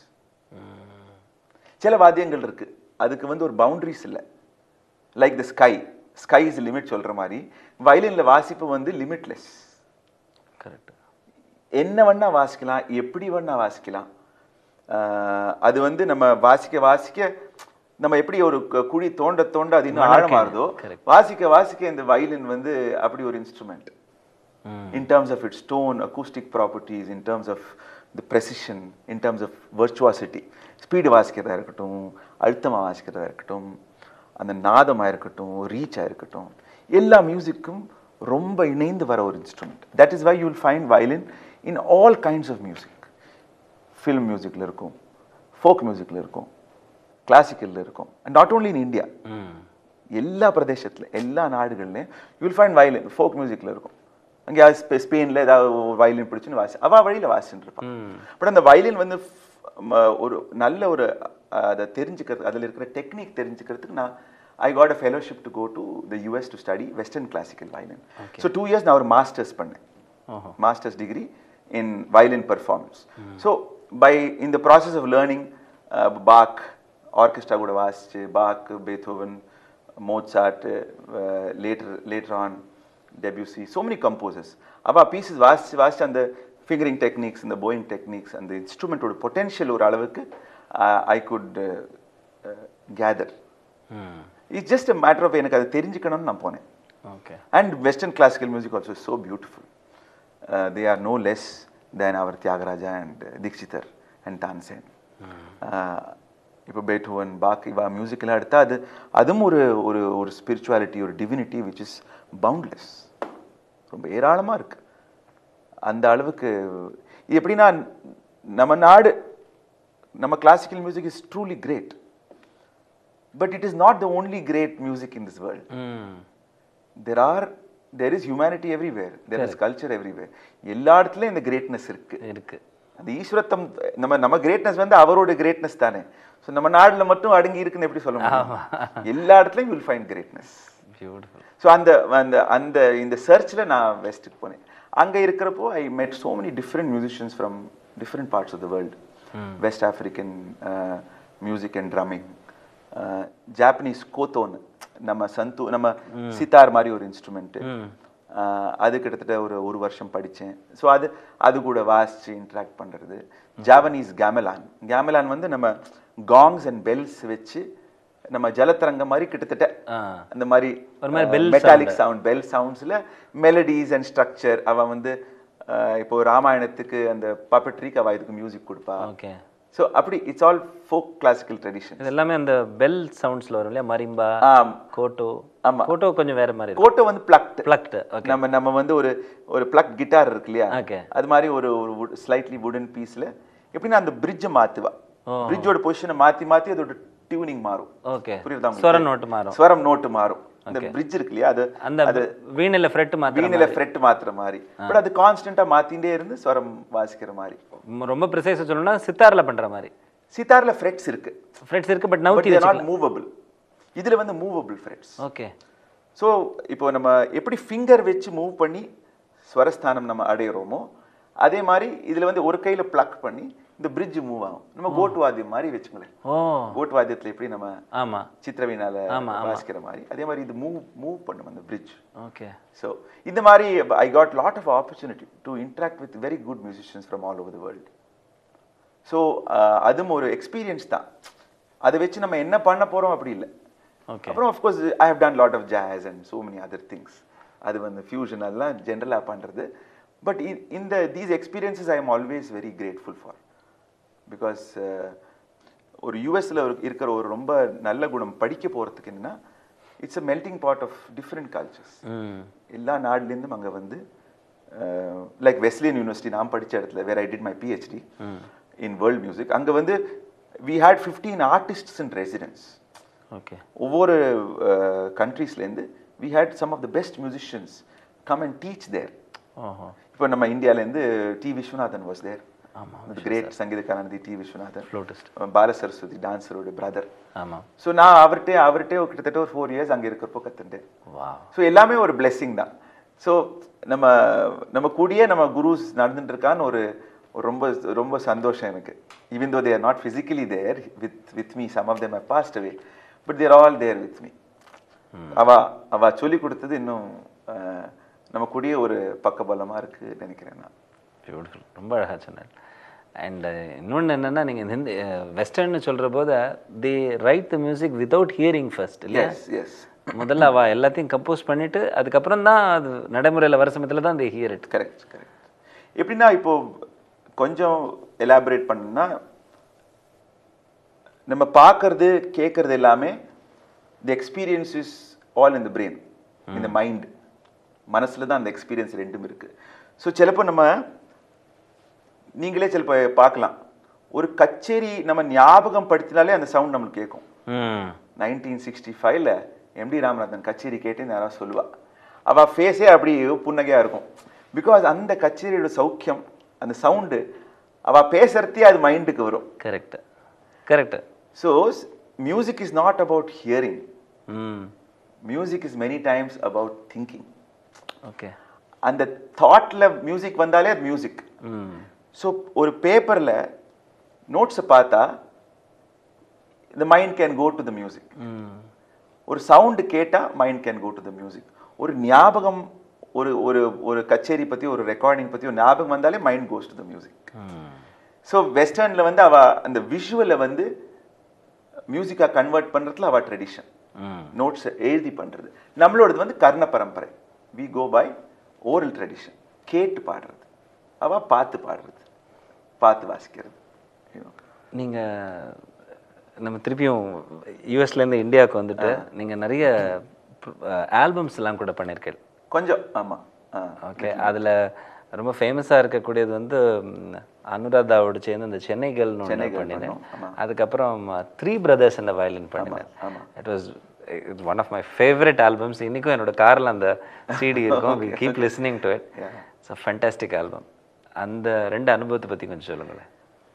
சில வாத்தியங்கள் இருக்கு அதுக்கு வந்து ஒரு பவுண்டரிஸ் இல்லை like the sky sky is limit சொல்ற மாதிரி வயலின்ல வாசிப்பு வந்து லிமிட்லெஸ் கரெக்ட் என்ன வேணா வாசிக்கலாம் எப்படி வேணா வாசிக்கலாம் ஆஹ் அது வந்து நம்ம வாசிக்க வாசிக்க நம்ம எப்படி ஒரு கு- குழி தோண்ட தோண்ட அது இன்னும் ஆழமாறுதோ Correct. வாசிக்க வாசிக்க இந்த வயலின் வந்து அப்படி ஒரு இன்ஸ்ட்ருமெண்ட் ம் in terms of its tone, acoustic properties, in terms of the precision, in terms of virtuosity. Speed வாசிக்கிறதா இருக்கட்டும் அழுத்தமாக வாசிக்கிறதா இருக்கட்டும் அந்த நாதமாக இருக்கட்டும் ரீச்சாக இருக்கட்டும் எல்லா மியூசிக்கும் ரொம்ப இணைந்து வர ஒரு instrument that is why you will find violin in all kinds of music film மியூசிக்கில் இருக்கும் ஃபோக் மியூசிக்கில் இருக்கும் கிளாசிக்கலில் இருக்கும் and not only in India ம் எல்லா பிரதேசத்துல எல்லா நாடுகள்லையும் யூல் ஃபைண்ட் வயலின் ஃபோக் மியூசிக்ல இருக்கும் அங்கேயாவது ஸ்பெ ஸ்பெயினில் ஏதாவது ஒரு வயலின் பிடிச்சுன்னு வாசி அவள் வழியில் வாசிச்சுட்டு இருப்பான் பட் அந்த வயலின் வந்து f- ம- ஒரு நல்ல ஒரு அஹ், அதை தெரிஞ்சுக்கிறது அதில் இருக்கிற டெக்னிக் தெரிஞ்சுக்கிறதுக்கு நான் I got a fellowship to go to the US to study western classical violin so two years நான் ஒரு மாஸ்டர்ஸ் பண்ணேன் ஓஹோ master's degree in violin performance. So by in the process of learning uh, Bach, orchestra கூட வாசிச்சு Bach, Beethoven, Mozart, uh, later later on Debussy, so many composers. அவ pieces வாசிச்சு வாசிச்சு அந்த ஃபிங்கரிங் டெக்னிக்ஸ் இந்த போயிங் டெக்னிக்ஸ் அந்த இன்ஸ்ட்ருமெண்ட்டோட potential ஒரு அளவுக்கு ஐ குட் கேதர் ம் it's just a matter of எனக்கு அது தெரிஞ்சுக்கணும்னு நான் போனேன் okay And Western classical music also is so beautiful. Uh, they are no less than our Tyagaraja and uh, Dikshitar and Tansen. Uh, இப்போ பேட்டோவன் பாக் இவா மியூசிக்கெல்லாம் எடுத்தால் அது அதுவும் ஒரு ஒரு ஒரு ஸ்பிரிச்சுவாலிட்டி ஒரு டிவினிட்டி விச் இஸ் பவுண்ட்லெஸ் ரொம்ப ஏராளமாக இருக்கு அந்த அளவுக்கு இது எப்படின்னா நம்ம நாடு நம்ம classical music is truly great but it is not the only great music in this world ம் there are there is humanity everywhere there is culture everywhere எல்லா இடத்துலயும் இந்த கிரேட்னஸ் இருக்கு இருக்கு அந்த ஈஸ்வரத்தம் நம்ம நம்ம கிரேட்னஸ் வந்து அவரோட கிரேட்னஸ் தானே ஸோ நம்ம நாடுல மட்டும் அடங்கி இருக்குன்னு எப்படி சொல்ல முடியும் எல்லா இடத்துலயும் will find greatness beautiful so அந்த அந்த அந்த இந்த சர்ச்சில் நான் வெஸ்ட்டுக்கு போனேன் அங்கே இருக்கிறப்போ I met so many different musicians from different parts of the world west African music and drumming Japanese கோத்தோன்னு நம்ம சந்து நம்ம சித்தார் மாதிரி ஒரு இன்ஸ்ட்ருமெண்ட்டு ஆஹ் அது கிட்டத்தட்ட ஒரு ஒரு வருஷம் படித்தேன் ஸோ அது அது கூட வாசிச்சு இன்ட்ராக்ட் பண்ணுறது ஜாவனீஸ் கேமலான் கேமலான் வந்து நம்ம காங்ஸ் அண்ட் பெல்ஸ் வச்சு நம்ம ஜலத்தரங்கம் மாதிரி கிட்டத்தட்ட ஆ அந்த மாதிரி ஒரு மாதிரி bell மெட்டாலிக் சவுண்ட் பெல் சவுண்ட்ஸில் மெலடிஸ் அண்ட் ஸ்ட்ரக்சர் அவ வந்து ஆஹ் இப்போ ராமாயணத்துக்கு அந்த பப்பட்ரிக்கு அவ இதுக்கு மியூசிக் கொடுப்பா ஓகே ஸோ அப்படி it's all folk classical tradition இது எல்லாமே அந்த பெல் சவுண்ட்ஸ்ல வரும் இல்லையா மரிம்பா ஆம் கோட்டோ ஆமா. கோட்டோ கொஞ்சம் வேற மாதிரி இருக்கும் கோட்டை வந்து பிளக்ட் பிளக்ட் ஓகே நம்ம நம்ம வந்து ஒரு ஒரு பிளக் கிட்டார் இருக்கு இல்லையா ஓகே அது மாதிரி ஒரு ஒரு ஸ்லைட்லி வுடன் பீஸ்ல எப்படின்னா அந்த பிரிட்ஜை மாத்துவா ஓ. பிரிட்ஜோட பொசிஷனை மாத்தி மாத்தி அதோட டியூனிங் மாறும் ஓகே புரியுதா உங்களுக்கு? ஸ்வர நோட்டு மாறும் ஸ்வரம் நோட்டு மாறும் அந்த பிரிட்ஜ் இருக்கு இல்லையா அது அந்த வீணில ஃப்ரெட் மாத்திரம் வீணில ஃப்ரெட் மாத்துற மாதிரி பட் அது கான்ஸ்டன்டா மாத்திண்டே இருந்து ஸ்வரம் வாசிக்கிற மாதிரி ரொம்ப ப்ரிசைஸா சொல்லணும்னா சித்தார்ல பண்ற மாதிரி சித்தார்ல ஃப்ரெட்ஸ் இருக்கு ஃப்ரெட்ஸ் இருக்கு பட் பட் நவுத்தி நாட் மூவபிள் இதுல வந்து மூவபிள் ஃப்ரெட்ஸ் ஓகே ஸோ இப்போ நம்ம எப்படி ஃபிங்கர் வச்சு மூவ் பண்ணி ஸ்வரஸ்தானம் நம்ம அடையிறோமோ அதே மாதிரி இதுல வந்து ஒரு கையில ப்ளக் பண்ணி இந்த பிரிட்ஜ் மூவ் ஆகும் நம்ம கோட்டு வாத்தியம் மாதிரி வச்சுங்களேன் ஓ கோட்டு வாத்தியத்துல எப்படி நம்ம ஆமா சித்திரவீணால வாசிக்கிற மாதிரி அதே மாதிரி இது மூவ் மூவ் பண்ணும் அந்த பிரிட்ஜ் ஓகே ஸோ இந்த மாதிரி I got lot of opportunity to interact with very good musicians from all over the world so அதுவும் ஒரு எக்ஸ்பீரியன்ஸ் தான் அதை வச்சு நம்ம என்ன பண்ண போறோம் அப்படி இல்லை ஓகே அப்புறம் of course I have done lot of jazz and so many other things அது வந்து ஃபியூஷன் அதெல்லாம் ஜென்ரலாக பண்ணுறது பட் இந்த these experiences I am always very grateful for because ஒரு யூஎஸில் இருக்கிற ஒரு ரொம்ப நல்ல குணம் படிக்க போகிறதுக்கு என்னன்னா it's a melting pot of different cultures ம் எல்லா நாடுலேருந்தும் அங்கே வந்து லைக் வெஸ்லியன் யூனிவர்சிட்டி நான் படிச்ச இடத்துல where I did my PhD in world music அங்கே வந்து we had fifteen artists in residence okay ஒவ்வொரு கண்ட்ரீஸ்லேருந்து we had some of the best musicians come and teach there ஓஹோ இப்போ நம்ம இந்தியாவிலேருந்து டி விஸ்வநாதன் வாஸ் தேர் ஆமா great Sangeetha Kalanidhi T Viswanathan flutist Balasaraswati டான்ஸரோட பிரதர் ஆமா ஸோ நான் அவர்கிட்ட அவர்கிட்ட கிட்டத்தட்ட ஒரு ஃபோர் இயர்ஸ் அங்கே இருக்கிறப்போ கற்றுட்டேன் வா ஸோ எல்லாமே ஒரு blessing தான் ஸோ நம்ம நம்ம கூடயே நம்ம குருஸ் நடந்துட்டு இருக்கான்னு ஒரு ஒரு ரொம்ப ரொம்ப சந்தோஷம் எனக்கு even though they're not physically there with with me some of them I passed away but they're all there with me அவ அவ சொல்லி கொடுத்தது இன்னும் அஹ், நம்ம கூடயே ஒரு பக்கபலமா இருக்கு நினைக்கிறேன் நான் பியூட்டிஃபுல் ரொம்ப அழகா சொன்னார் அண்ட் இன்னொன்று என்னன்னா நீங்க இந்த ஹிந்தி வெஸ்டர்ன்னு சொல்ற போது they write the music without hearing first இல்லையா எஸ் எஸ் முதல்ல அவ எல்லாத்தையும் கம்போஸ் பண்ணிட்டு அதுக்கப்புறம் தான் அது நடைமுறையில் வர சமயத்தில் தான் they hear it correct correct எப்படின்னா இப்போ கொஞ்சம் எலாபரேட் பண்ணணும்னா நம்ம பார்க்கறது கேட்கறது எல்லாமே the experience is all in the brain இந்த மைண்ட் மனசுல தான் அந்த எக்ஸ்பீரியன்ஸ் ரெண்டும் இருக்கு ஸோ சிலப்போ நம்ம நீங்களே சிலப்போ பார்க்கலாம் ஒரு கச்சேரி நம்ம ஞாபகம் படுத்தினாலே அந்த சவுண்ட் நம்மளுக்கு கேட்கும் ம் நைன்டீன் சிக்ஸ்டி ஃபைவ்ல எம்டி ராமநாதன் கச்சேரி கேட்டு யாராவது சொல்லுவா அவ ஃபேஸே அப்படி புன்னகையா இருக்கும் பிகாஸ் அந்த கச்சேரியோட சௌக்கியம் அந்த சவுண்டு அவ பேசுறதே அது மைண்டுக்கு வரும் correct correct so music is not about hearing hmm music is many times about thinking okay அந்த தாட்ல மியூசிக் வந்தாலே அது மியூசிக் ம் ஸோ ஒரு பேப்பர்ல நோட்ஸை பார்த்தா the mind can go to the music ம் ஒரு சவுண்டு கேட்டால் mind can go to the music ஒரு ஞாபகம் ஒரு ஒரு ஒரு கச்சேரி பற்றி ஒரு ரெக்கார்டிங் பற்றி ஒரு ஞாபகம் வந்தாலே mind goes to the music ம் ஸோ வெஸ்டர்னில் வந்து அவ அந்த விஷுவலை வந்து மியூசிக்காக கன்வெர்ட் பண்ணுறதுல அவ ட்ரெடிஷன் ம் நோட்ஸை எழுதி பண்ணுறது நம்மளோடது வந்து கர்ண பரம்பரை we go by oral tradition கேட்டு பாடுறது அவ பார்த்து பாடுறது பார்த்து வாசிக்கிறது you know. நீங்க நம்ம திருப்பியும் யூஎஸ்ல இருந்து இந்தியாவுக்கு வந்துட்டு நீங்க நிறைய ஆல்பம்ஸ் எல்லாம் கூட பண்ணிருக்கீங்க கொஞ்சம் ஆமாம் ஆ ஓகே அதுல ரொம்ப ஃபேமஸாக இருக்கக்கூடியது வந்து ம், அனுராதாவோட சேர்ந்து இந்த சென்னைகள்னு ஒன்று சென்னைகள் பண்ணினேன் பண்ணோம், ஆமா. அதுக்கப்புறம் த்ரீ பிரதர்ஸ் அந்த வயலின் பண்ணினேன் ஆமா. It was it's one of my favourite albums இன்னைக்கும் என்னோட காரில் அந்த சிடி இருக்கும் we keep listening to it Yeah. It's a fantastic album அந்த ரெண்டு அனுபவத்தை பற்றி கொஞ்சம் சொல்லுங்களேன்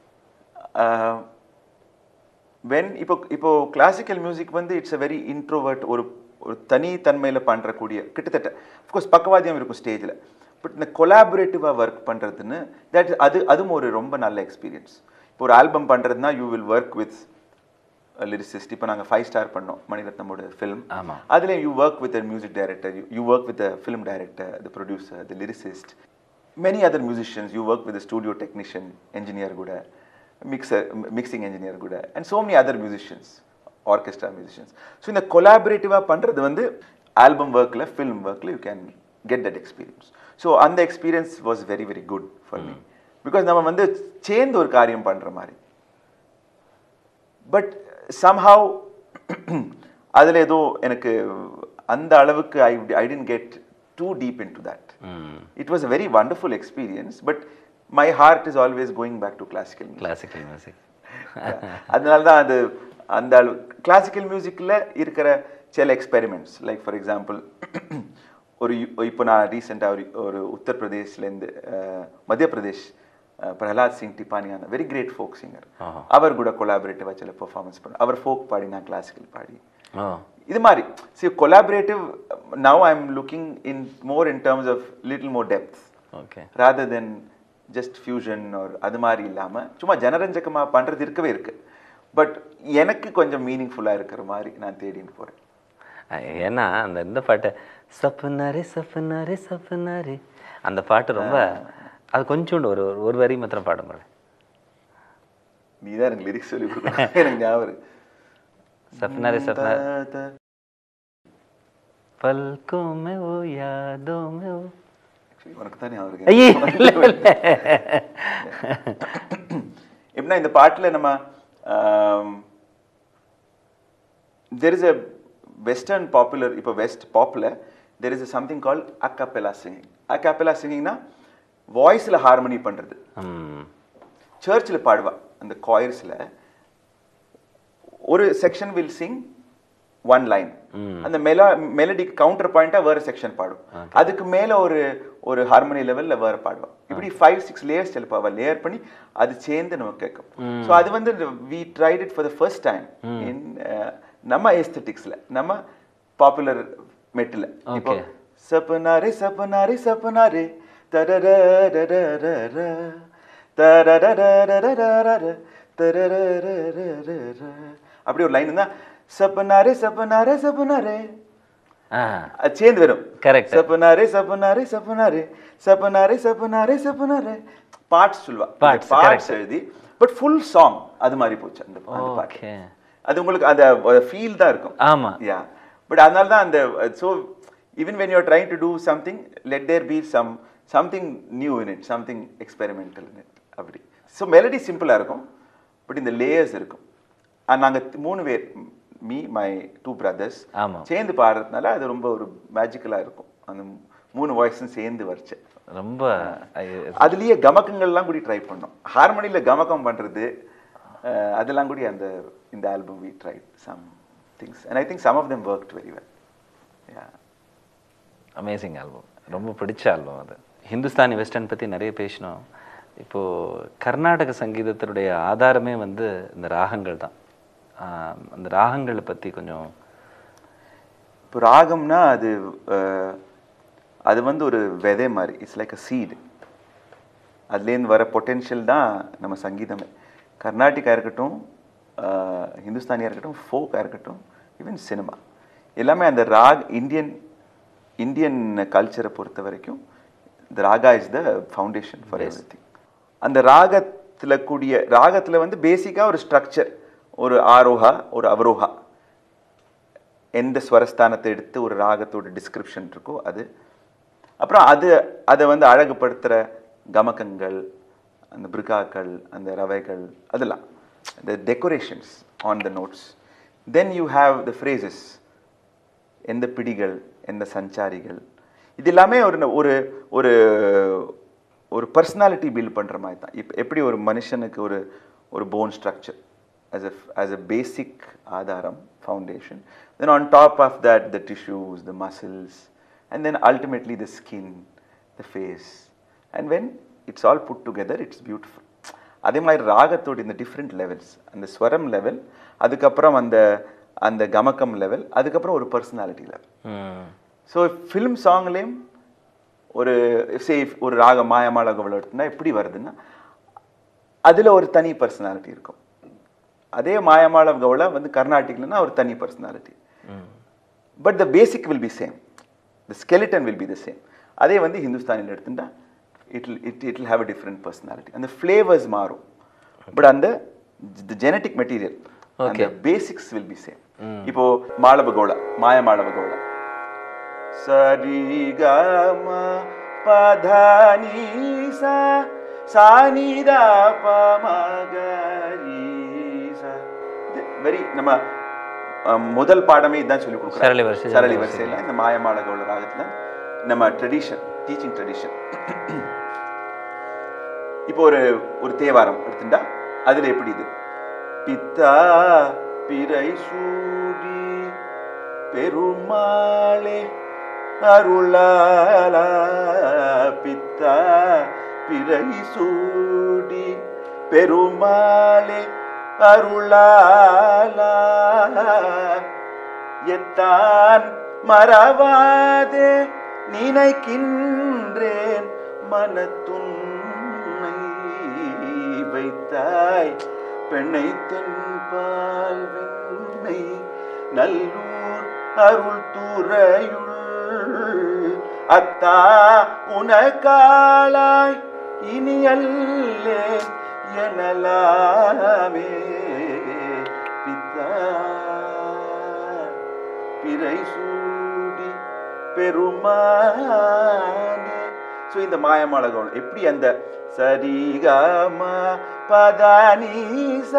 வென் இப்போ இப்போ கிளாசிக்கல் மியூசிக் வந்து இட்ஸ் அ வெரி இன்ட்ரோவர்ட் ஒரு ஒரு தனித்தன்மையில் பண்ணுறக்கூடிய கிட்டத்தட்ட அஃப்கோர்ஸ் பக்கவாதியம் இருக்கும் ஸ்டேஜில் பட் இந்த கொலாபரேட்டிவாக ஒர்க் பண்ணுறதுன்னு தட் அது அதுவும் ஒரு ரொம்ப நல்ல எக்ஸ்பீரியன்ஸ் இப்போ ஒரு ஆல்பம் பண்ணுறதுனா you will work with lyricist இப்போ நாங்கள் ஃபைவ் ஸ்டார் பண்ணோம் மணிரத்னமோட ஃபிலிம் ஆமா. அதில் you work with music director you work with film director the producer the lyricist many other musicians you work with studio technician engineer கூட mixer mixing engineer கூட and so many other musicians orchestra musicians so இந்த கொலாபரேட்டிவாக பண்ணுறது வந்து album ஒர்க்கில் film ஒர்க்கில் you can get that experience so அந்த experience was very very good for me because நம்ம வந்து சேர்ந்து ஒரு காரியம் பண்ணுற மாதிரி பட் சம்ஹவ் அதில் ஏதோ எனக்கு அந்த அளவுக்கு I I didn't get too deep in to that hmm it was a very wonderful experience but my heart is always going back to classical classical music அதனால தான் அது அந்த அளவு கிளாசிக்கல் மியூசிக்கில் இருக்கிற சில எக்ஸ்பெரிமெண்ட்ஸ் லைக் ஃபார் எக்ஸாம்பிள் ஒரு யு- இப்போ நான் ரீசெண்டாக ஒரு ஒரு உத்தரப்பிரதேஷ்லேருந்து மத்திய பிரதேஷ் அஹ், பிரஹலாத் சிங் டிபானியான வெரி கிரேட் ஃபோக் சிங்கர் ஆஹா. அவர் கூட கொலாபரேட்டிவாக சில பெர்ஃபார்மன்ஸ் பண்ண அவர் ஃபோக் பாடி நான் கிளாசிக்கல் பாடி ஓ இது மாதிரி சி collaborative now I am looking in more in terms of little more depth okay rather than just fusion ஒரு அது மாதிரி இல்லாமல் சும்மா ஜனரஞ்சகமாக பண்ணுறது இருக்கவே இருக்கு பட் எனக்கு கொஞ்சம் மீனிங்ஃபுல்லாக இருக்கிற மாதிரி நான் தேடின்னு போகிறேன் ஏன்னா அந்த இந்த பாட்டு சப்புனாரே சப்புனாரே சப்புனாரே அந்த பாட்டு ரொம்ப அது கொஞ்சோண்டு ஒரு ஒரு- ஒரு வரி மாத்திரம் பாட முடியும் நீ தான் எனக்கு லிரிக்ஸ் சொல்லி கொடுக்கணும் எனக்கு ஞாபகம் இருக்கு. सपना रे सपना த- த- पलकों में वो यादों में वो Actually, உனக்கு தான் ஞாபகம் இருக்கு. ஐயே இல்ல, இல்ல. எப்படின்னா இந்த பாட்டில் நம்ம there is a western popular இப்போ வெஸ்ட் பாப்புல there is something call a cappella singing a cappella சிங்கிங்னா வாய்ஸில் ஹார்மனி பண்ணுறது ம் சர்ச்சில் பாடுவா அந்த காயர்ஸில் ஒரு section will sing one line அந்த மெலா மெலடிக்கு கவுண்டர் பாயிண்ட்டாக வேறு செக்ஷன் பாடும் அதுக்கு மேலே ஒரு ஒரு ஹார்மோனி லெவலில் வேறு பாடுவா இப்படி ஃபைவ் சிக்ஸ் லேயர்ஸ் எழுப்பா அவள் லேயர் பண்ணி அது சேர்ந்து நம்ம கேட்கும் ஸோ அது வந்து we tried it for the first time in நம்ம எஸ்தட்டிக்ஸில் நம்ம பாப்புலர் மெட்டில் இப்போ Okay. சப்பனாரே சப்பனாரே சப்பனாரே தரரரரரரர, தரரரரரரரர, தரரரரரரர. அப்படி ஒரு லைன் தான் சப்பனாரே சப்பனாரே சப்பனாரே ஆ அது சேர்ந்து வரும் Correct. சப்பனாரே சப்பனாரே சப்பனாரே சப்பனாரே சப்பனாரே சப்பனாரே பாட்ஸ் சொல்லுவா Parts, பாட்ஸ் எழுதி பட் ஃபுல் சாங் அது மாதிரி போச்சு அந்த அந்த பாட்டு ஓகே அது உங்களுக்கு அந்த ஃபீல் தான் இருக்கும் ஆமா யா பட் அதனால தான் அந்த so even when you're trying to do something let there be some something new in it something experimental in it அப்படி ஸோ மெலடி சிம்பிளாக இருக்கும் பட் இந்த லேயர்ஸ் இருக்கும் நாங்கள் மூணு பேர் மீ மை டூ பிரதர்ஸ் ஆமா. சேர்ந்து பாடுறதுனால அது ரொம்ப ஒரு மேஜிக்கலாக இருக்கும் அந்த மூணு வாய்ஸும் சேர்ந்து வரைச்சேன் ரொம்ப ஐ- அதுலயே கமக்கங்கள்லாம் கூட ட்ரை பண்ணோம் ஹார்மோனியில கமக்கம் பண்றது அஹ், அதெல்லாம் கூட அந்த இந்த album we try some things and I think some of them work very well yeah amazing album ரொம்ப பிடிச்ச ஆல்பம் அது ஹிந்துஸ்தானி வெஸ்டர்ன் பற்றி நிறைய பேசினோம் இப்போது கர்நாடக சங்கீதத்தினுடைய ஆதாரமே வந்து இந்த ராகங்கள் தான் ஆஹ் அந்த ராகங்களை பற்றி கொஞ்சம் இப்போ ராகம்னா அது அஹ், அது வந்து ஒரு விதை மாதிரி இட்ஸ் லைக் அ சீடு அதுலேருந்து வர பொட்டென்ஷியல் தான் நம்ம சங்கீதமே கர்நாடிகா இருக்கட்டும் அஹ், ஹிந்துஸ்தானியா இருக்கட்டும் ஃபோக்காக இருக்கட்டும் ஈவன் சினிமா எல்லாமே அந்த ராக் இந்தியன் இந்தியன் கல்ச்சரை பொறுத்த வரைக்கும் இந்த raga is the foundation for every அந்த ராகத்தில் கூடிய ராகத்தில் வந்து பேசிக்காக ஒரு ஸ்ட்ரக்சர் ஒரு ஆரோஹா ஒரு அவரோஹா எந்த ஸ்வரஸ்தானத்தை எடுத்து ஒரு ராகத்தோட டிஸ்கிரிப்ஷன் இருக்கோ அது அப்புறம் அது அதை வந்து அழகுபடுத்துகிற கமகங்கள் அந்த பிருகாக்கள் அந்த ரவைகள் அதெல்லாம் இந்த decorations on the notes then you have the phrases எந்த பிடிகள் எந்த சஞ்சாரிகள் இது எல்லாமே ஒரு ஒரு ஒரு ஒரு பர்சனாலிட்டி பில்ட் பண்ணுற மாதிரி தான் இப்போ எப்படி ஒரு மனுஷனுக்கு ஒரு ஒரு bone structure as a as a basic ஆதாரம் foundation then on top of that the tissues the muscles and then ultimately the skin the face and when it's all put together it's beautiful அதே மாதிரி ராகத்தோட இந்த different levels அந்த ஸ்வரம் level அதுக்கப்புறம் அந்த அந்த கமக்கம் level அதுக்கப்புறம் ஒரு பர்சனாலிட்டி லெவல் ம், ஸோ ஃபிலிம் சாங்லேயும் ஒரு சே ஒரு ராக மாயமாளக விளையாட்டுனா எப்படி வருதுன்னா அதில் ஒரு தனி பர்சனாலிட்டி இருக்கும் அதே மாயமாளவ கவுளா வந்து கர்நாடிக்லன்னா ஒரு தனி personality but the basic will be same the skeleton will be the same அதே வந்து ஹிந்துஸ்தானியில் எடுத்துட்டா it it it have a different personality அந்த ஃப்ளேவர்ஸ் மாறும் பட் அந்த த ஜெனட்டிக் மெட்டீரியல் அந்த பேசிக்ஸ் வில் பி சேம் இப்போ மாளவ கவுளா மாய மாளவ கவுளா சரி கம பதனி சா சானிதா பமகரி வெரி நம்ம அஹ், முதல் பாடமே இதான் சொல்லி கொடுக்குறோம் சரளி வரிசை, சரளி வரிசையில் இந்த மாயமாள கவுள ராகத்துல நம்ம ட்ரெடிஷன் டீச்சிங் ட்ரெடிஷன் இப்போ ஒரு ஒரு தேவாரம் எடுத்துட்டா அதுல எப்படி இது பித்தா பிறை சூடி பெருமாளே அருளாலா பித்தா பிறை சூடி பெருமாளே அருளாலா எத்தான் மறவாதே நினைக்கின்றேன் மனத்துன்னை வைத்தாய் பெண்ணை தென்பால் வெண்ணை நல்லூர் அருள் துறையுள் அத்தா உனக்காளாய் இனி அல்லேன் எனலாமே பித்தா பிறை சூடி பெருமானே ஸோ இந்த மாயமாள கவுளம் எப்படி அந்த சரிகம பதனீச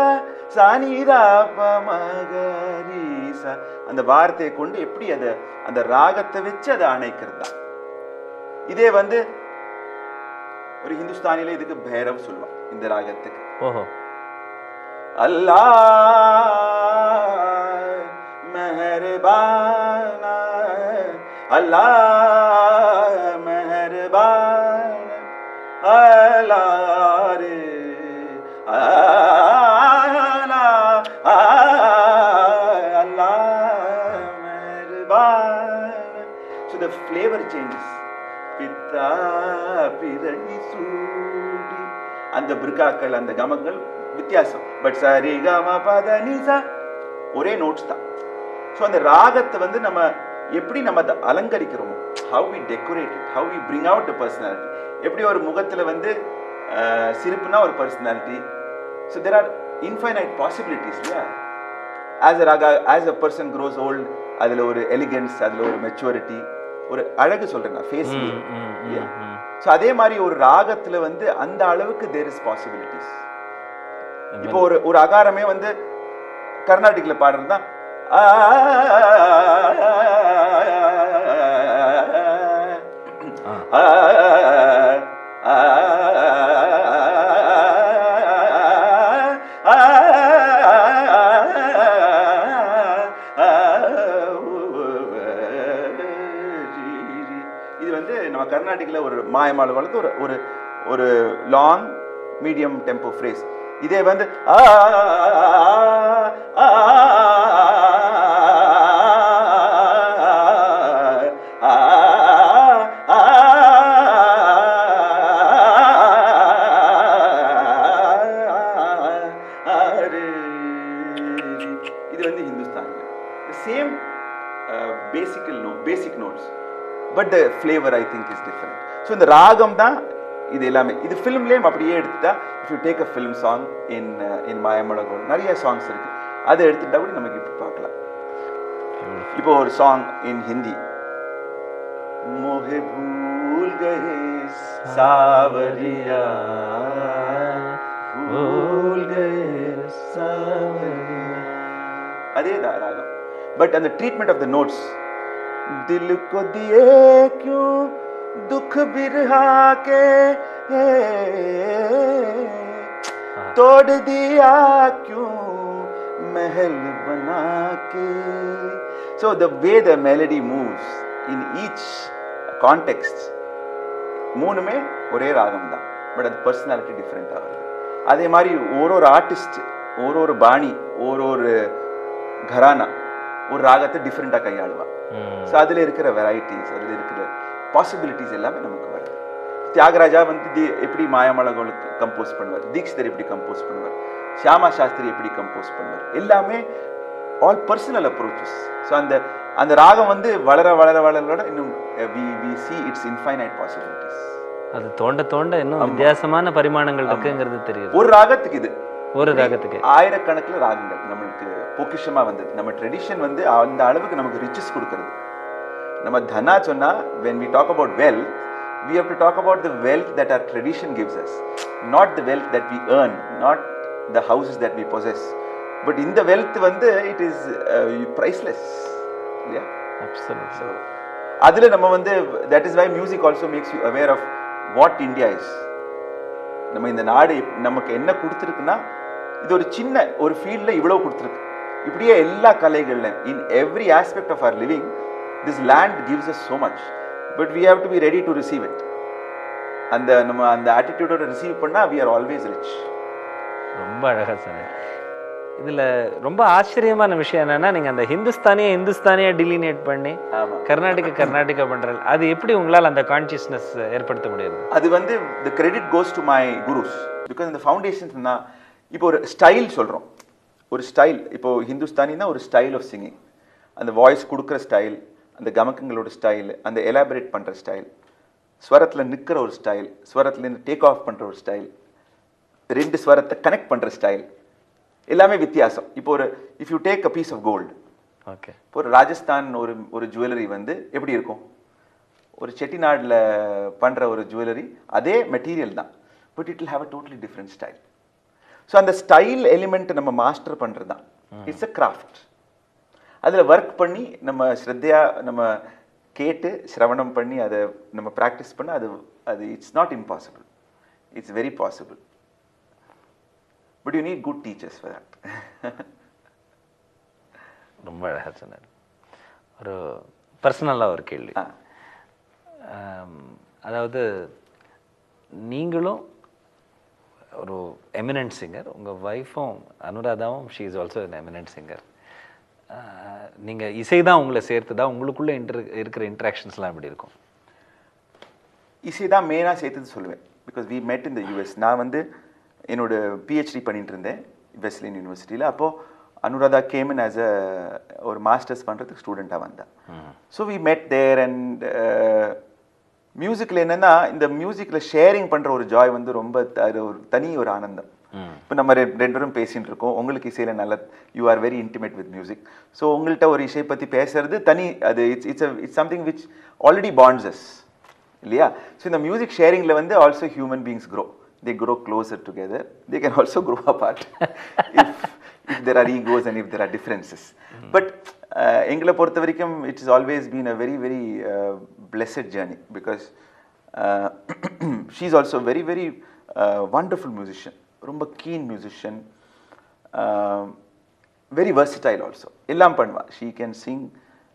சனிதாபமகரீச அந்த வார்த்தையை கொண்டு எப்படி அதை அந்த ராகத்தை வச்சு அதை அணைக்கிறது தான் இதே வந்து ஒரு ஹிந்துஸ்தானில இதுக்கு பைரவ் சொல்லுவான் இந்த ராகத்துக்கு ஓஹோ अल्लाह मेहरबान अल्लाह मेहरबान अल्लाह रे अल्लाह अल्लाह मेहरबान so the flavor changes பித்தா பிறை சூடி அந்த பிர்காக்கள் அந்த கமங்கள் வித்தியாசம் பட் சரி கம பதனிசா ஒரே நோட்ஸ் தான் ஸோ அந்த ராகத்தை வந்து நம்ம எப்படி நம்ம அதை அலங்கரிக்கிறோமோ how we decorate it how we bring out personality எப்படி ஒரு முகத்தில் வந்து அஹ், சிரிப்புனா ஒரு personality so there are infinite possibilities இல்லையா as a raga as a person grows old அதில் ஒரு எலிகன்ஸ் அதில் ஒரு மெச்சூரிட்டி ஒரு அழகு சொல்கிறேன் நான் ஃபேஸ்லேயே ஸோ அதே மாதிரி ஒரு ராகத்தில் வந்து அந்த அளவுக்கு தேர் இஸ் பாசிபிலிட்டிஸ் இப்போ ஒரு ஒரு அகாரமே வந்து கர்நாடிக்ல பாடுறது தான் இது வந்து நம்ம கர்நாடிக்ல ஒரு மாயமால வளர்த்து ஒரு ஒரு ஒரு லாங் மீடியம் டெம்போ ஃப்ரேஸ் இதே வந்து ஆ, ஆ, ஆ, ஆ, இது வந்து ஹிந்துஸ்தான்ல same basically no basic notes but the flavour I think is different so இந்த ராகம் தான் இது எல்லாமே இது ஃபிலிம்லேயும் அப்படியே எடுத்துட்டா if you take a film song in in மாயமழகோல் நிறைய சாங்ஸ் இருக்கு அதை எடுத்துட்டா கூட நமக்கு இப்போ பார்க்கலாம் இப்போ ஒரு சாங் இன் ஹிந்தி मोहे भूल गए सावरिया भूल गए सावरिया அதே தான் ராகம் பட் அந்த ட்ரீட்மெண்ட் ஆஃப் த நோட்ஸ் दिल को दिए क्यों दुख बिरहा के तोड़ दिया क्यों महल बना के so the way the melody moves in each context மூணுமே ஒரே ராகம் தான் பட் அது பர்சனாலிட்டி டிஃப்ரெண்ட்டாக வருது அதே மாதிரி ஒரு ஒரு ஆர்டிஸ்ட் ஒரு ஒரு பாணி ஒரு ஒரு கரானா ஒரு ராகத்தை டிஃப்ரெண்ட்டாக கையாளுவா ஸோ அதில் இருக்கிற வெரைட்டிஸ் அதில் இருக்கிற பாசிபிலிட்டிஸ் எல்லாமே நமக்கு வருது தியாகராஜா வந்து தி- எப்படி மாயாமலங்களுக்கு கம்போஸ் பண்ணுவார் தீக்ஷிதர் எப்படி கம்போஸ் பண்ணுவார் ஷியாமா சாஸ்திரி எப்படி கம்போஸ் பண்ணுவார் எல்லாமே ஆல் பர்சனல் அப்ரோச்சஸ் ஸோ அந்த அந்த ராகம் வந்து வளர வளர வளர வளர இன்னும் we we see it's infinite possibilities அது தோண்ட தோண்ட இன்னும் வித்தியாசமான பரிமாணங்கள் இருக்குங்கிறது தெரியுது ஒரு ராகத்துக்கு இது ஒரு ராகத்துக்கு ஆயிரக்கணக்கில் ராகங்கள் நம்மளுக்கு பொக்கிஷமா வந்தது நம்ம ட்ரெடிஷன் வந்து அந்த அளவுக்கு நமக்கு ரிச்சஸ் கொடுக்கறது நம்ம தனா சொன்னா when we talk about wealth we have to talk about the wealth that our tradition gives us not the wealth that we earn not the houses that we possess but இந்த wealth வந்து it is uh, priceless இல்லையா Absolutely. அதுல நம்ம வந்து that is why music also makes you aware of what India is நம்ம இந்த நாடு எப்- நமக்கு என்ன கொடுத்துருக்குன்னா இது ஒரு சின்ன ஒரு ஃபீல்டில் இவ்வளோ கொடுத்துருக்கு இப்படியே எல்லா கலைகள்ல in every aspect of our living this land gives us so much but we have to be ready to receive it அந்த நம்ம அந்த ஆட்டிடியூடோட ரிசீவ் பண்ணா we are ஆல்வேஸ் ரிச் ரொம்ப அழகா சொன்னீங்க இதுல ரொம்ப ஆச்சரியமான விஷயம் என்னன்னா நீங்க அந்த ஹிந்துஸ்தானிய ஹிந்துஸ்தானியா டிலினேட் பண்ணி ஆமா கர்நாடக கர்நாடகா பண்றது அது எப்படி உங்களால் அந்த கான்சியஸ்னஸ் ஏற்படுத்த முடியுது அது வந்து the credit goes to my gurus because இந்த ஃபவுண்டேஷன்ஸ் தான் இப்போ ஒரு ஸ்டைல் சொல்கிறோம் ஒரு ஸ்டைல் இப்போ ஹிந்துஸ்தானின்னா ஒரு ஸ்டைல் ஆஃப் சிங்கிங் அந்த வாய்ஸ் கொடுக்குற ஸ்டைல் அந்த கமக்கங்களோட ஸ்டைல் அந்த எலாபரேட் பண்ணுற ஸ்டைல் ஸ்வரத்தில் நிற்கிற ஒரு ஸ்டைல் ஸ்வரத்துலேருந்து டேக் ஆஃப் பண்ணுற ஒரு ஸ்டைல் ரெண்டு ஸ்வரத்தை கனெக்ட் பண்ணுற ஸ்டைல் எல்லாமே வித்தியாசம் இப்போ ஒரு if you take a piece of gold okay இப்போ ஒரு ராஜஸ்தான் ஒரு ஒரு ஜுவல்லரி வந்து எப்படி இருக்கும் ஒரு செட்டிநாடில் பண்ணுற ஒரு ஜுவல்லரி அதே மெட்டீரியல் தான் but it will have a totally different style so அந்த ஸ்டைல் எலிமெண்ட் நம்ம மாஸ்டர் பண்ணுறது தான் இட்ஸ் அ கிராஃப்ட் அதில் ஒர்க் பண்ணி நம்ம ஸ்ரத்தையா நம்ம கேட்டு சிரவணம் பண்ணி அதை நம்ம ப்ராக்டிஸ் பண்ண அது அது it's not impossible it's very possible but you need good teachers for that ரொம்ப அழகா சொன்னார் ஒரு பர்சனலாக ஒரு கேள்வி ஆ ஆம், அதாவது நீங்களும் ஒரு எமினன்ட் சிங்கர் உங்கள் ஒய்ஃபும் அனுராதாவும் she is also an eminent singer நீங்கள் இசை தான் உங்களை சேர்த்துதா உங்களுக்குள்ளே இன்டர் இருக்கிற இன்ட்ராக்ஷன்ஸ்லாம் எப்படி இருக்கும் இசை தான் மெயினாக சேர்த்துன்னு சொல்லுவேன் because we met in the US நான் வந்து என்னோட பிஹெச்டி பண்ணிட்டு இருந்தேன் வெஸ்லின் யூனிவர்சிட்டியில் அப்போது அனுராதா கேமன் ஆஸ் அ ஒரு மாஸ்டர்ஸ் பண்ணுறதுக்கு ஸ்டூடெண்ட்டாக வந்தேன் so we met there and மியூசிக்கில் என்னென்னா இந்த மியூசிக்கில் ஷேரிங் பண்ணுற ஒரு ஜாய் வந்து ரொம்ப த- அது ஒரு தனி ஒரு ஆனந்தம் இப்போ நம்ம ரெ- ரெண்டு பேரும் பேசிட்டு இருக்கோம் உங்களுக்கு இசையில் நல்ல you are very intimate with music so உங்கள்கிட்ட ஒரு இசை பற்றி பேசுறது தனி அது it's it's it's something which already bonds us இல்லையா ஸோ இந்த மியூசிக் ஷேரிங்கில் வந்து also human beings grow they grow closer together they can also grow apart if if there are egos and if there are differences but எங்களை பொறுத்த வரைக்கும் it is always been a very very blessed journey because she is also very very wonderful musician ரொம்ப keen musician very versatile also எல்லாம் பண்ணுவா she can sing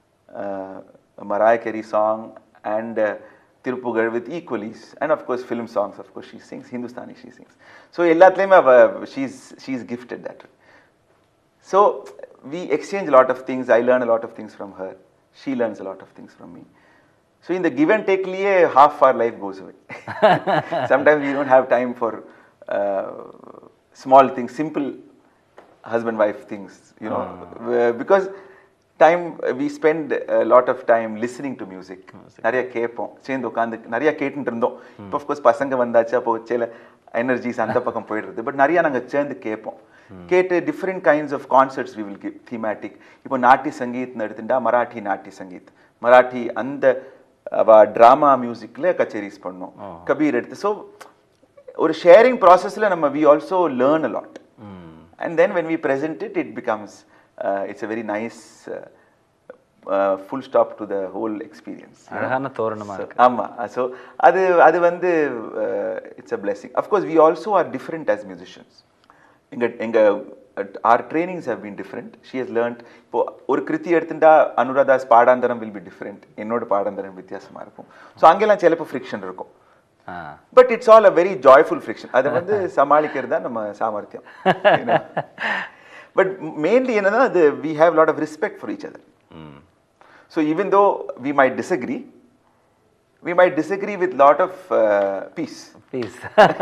மராய் கெரி song and Thiruppugazh with equal ease and of course film songs of course she sings Hindustani she sings so எல்லாத்துலேயுமே அவ she's she's gifted that So we exchange a lot of things. I learn a lot of things from her. She learns a lot of things from me. So in the give and take liye half our life goes away. Sometimes we don't have time for uh, small things, simple husband wife things, you know, where- because time we spend a lot of time listening to music. நிறைய கேட்போம் சேர்ந்து உட்காந்து நிறைய கேட்டுட்டு இருந்தோம் இப்போ of course பசங்க வந்தாச்சு அப்போ சில எனர்ஜிஸ் அந்த பக்கம் போயிடுறது பட் நிறைய நாங்கள் சேர்ந்து கேட்போம் கேட்டு different kinds of concerts we will give thematic இப்போ நாட்டிய சங்கீத்னு எடுத்துட்டா மராட்டி நாட்டிய சங்கீத் மராட்டி அந்த அவ ட்ராமா மியூசிக்கில் கச்சேரிஸ் பண்ணோம் கபீர் எடுத்து ஸோ ஒரு ஷேரிங் ப்ராசஸில் நம்ம we also learn a lot and then when we present it it becomes uh, it's a very nice uh, uh, full stop to the whole experience அழகான தோரணமா இருக்கு ஆமா ஸோ அது அது வந்து it's a blessing of course we also are different as musicians எங்க எங்க our trainings have been different she has learned இப்போ ஒரு கிருத்தி எடுத்துட்டா அனுராதாஸ் பாடாந்தரம் வில் பி டிஃப்ரெண்ட் என்னோட பாடாந்தரம் வித்தியாசமா இருக்கும் ஸோ அங்கெல்லாம் சிலப்போ ஃப்ரிக்ஷன் இருக்கும் ஆ but it's all a very joyful friction அதை வந்து சமாளிக்கிறது தான் நம்ம சாமர்த்தியம் பட் மெயின்லி என்னன்னா அது we have lot of respect for each other hmm so even though we might disagree we might disagree with lot of uh, peace please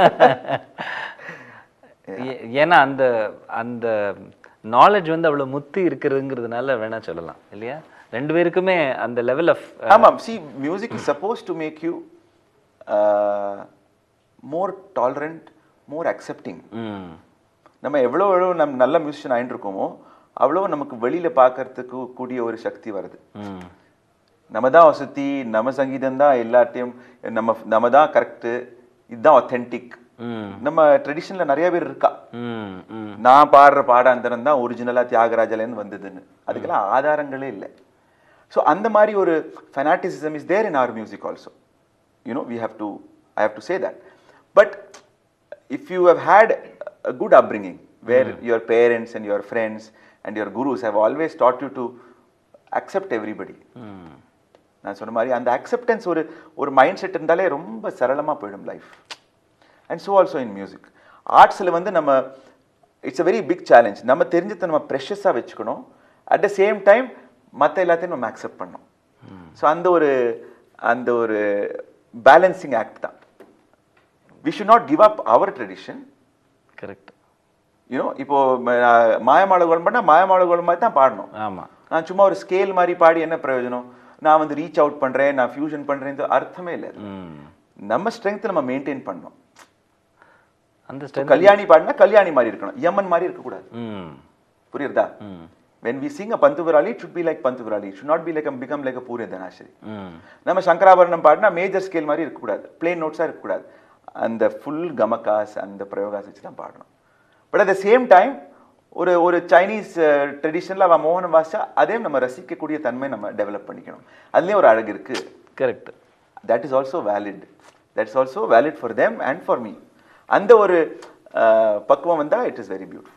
ஏன்னா அந்த அந்த நாலேஜ் வந்து அவ்வளோ முத்தி இருக்கிறதுங்கிறதுனால வேணா சொல்லலாம் இல்லையா ரெண்டு பேருக்குமே அந்த லெவல் ஆஃப் ஆமாம் see music is supposed to make you uh, more tolerant more accepting ம் நம்ம எவ்வளோ எவ்வளோ நம்ம நல்ல மியூசிஷியன் ஆயிட்டு இருக்கோமோ அவ்வளோ நமக்கு வெளியில பார்க்கறதுக்கு கூடிய ஒரு சக்தி வருது ம் நம்ம தான் வசதி நம்ம சங்கீதம் தான் எல்லாத்தையும் நம்ம நம்ம தான் கரெக்டு இதுதான் ஒத்தென்டிக் ம் நம்ம ட்ரெடிஷன்ல நிறைய பேர் இருக்கா ம் ம் நான் பாடுற பாடாந்தரம் தான் ஒரிஜினலா தியாகராஜலேருந்து வந்ததுன்னு அதுக்கெல்லாம் ஆதாரங்களே இல்லை ஸோ அந்த மாதிரி ஒரு fanaticism is there in our music also you know we have to I have to say that but if you have had a good upbringing where your parents and your friends and your gurus have always taught you to accept everybody hmm நான் சொன்ன மாதிரி அந்த acceptance ஒரு ஒரு mind set இருந்தாலே ரொம்ப சரளமா போயிடும் life and so also in music ஆர்ட்ஸில் வந்து நம்ம it's a very big challenge நம்ம தெரிஞ்சதை நம்ம ப்ரெஷஸாக வச்சுக்கணும் அட் த சேம் டைம் மற்ற எல்லாத்தையும் நம்ம அக்செப்ட் பண்ணணும் ஸோ அந்த ஒரு அந்த ஒரு பேலன்சிங் ஆக்ட் தான் we should not give up our tradition correct you know இப்போ ம- மாயமாள கோலம் பண்ணால் மாயமாள கோலம் மாதிரி தான் பாடணும் ஆமாம் நான் சும்மா ஒரு ஸ்கேல் மாதிரி பாடி என்ன பிரயோஜனம் நான் வந்து ரீச் அவுட் பண்றேன் நான் ஃபியூஷன் பண்றேன் அர்த்தமே இல்லை அது. ம் நம்ம ஸ்ட்ரென்த் நம்ம மெயின்டைன் பண்ணணும் அந்த So, ஸ்ட்ரென்த் கல்யாணி பாடினா கல்யாணி மாதிரி இருக்கணும் யமன் மாதிரி இருக்கக்கூடாது ம் புரியுறதா ம் when we sing a Pantuvarali it should be like Pantuvarali should not be like a become like a பூரிய தனாசரி ம் நம்ம சங்கராபரணம் பாடினா மேஜர் ஸ்கேல் மாதிரி இருக்கக்கூடாது பிளேன் நோட்ஸாக இருக்கக்கூடாது அந்த ஃபுல் கமகாஸ் அந்த பிரயோகாஸ் வச்சு தான் பாடணும் but at the same time ஒரு ஒரு சைனீஸ் ட்ரெடிஷனில் அவன் மோகனம் வாசிச்சா அதையும் நம்ம ரசிக்கக்கூடிய தன்மை நம்ம டெவலப் பண்ணிக்கணும் அதுலேயும் ஒரு அழகு இருக்குது correct that is also valid that is also valid for them and for me அந்த ஒரு அஹ், பக்குவம் வந்தால் it is very beautiful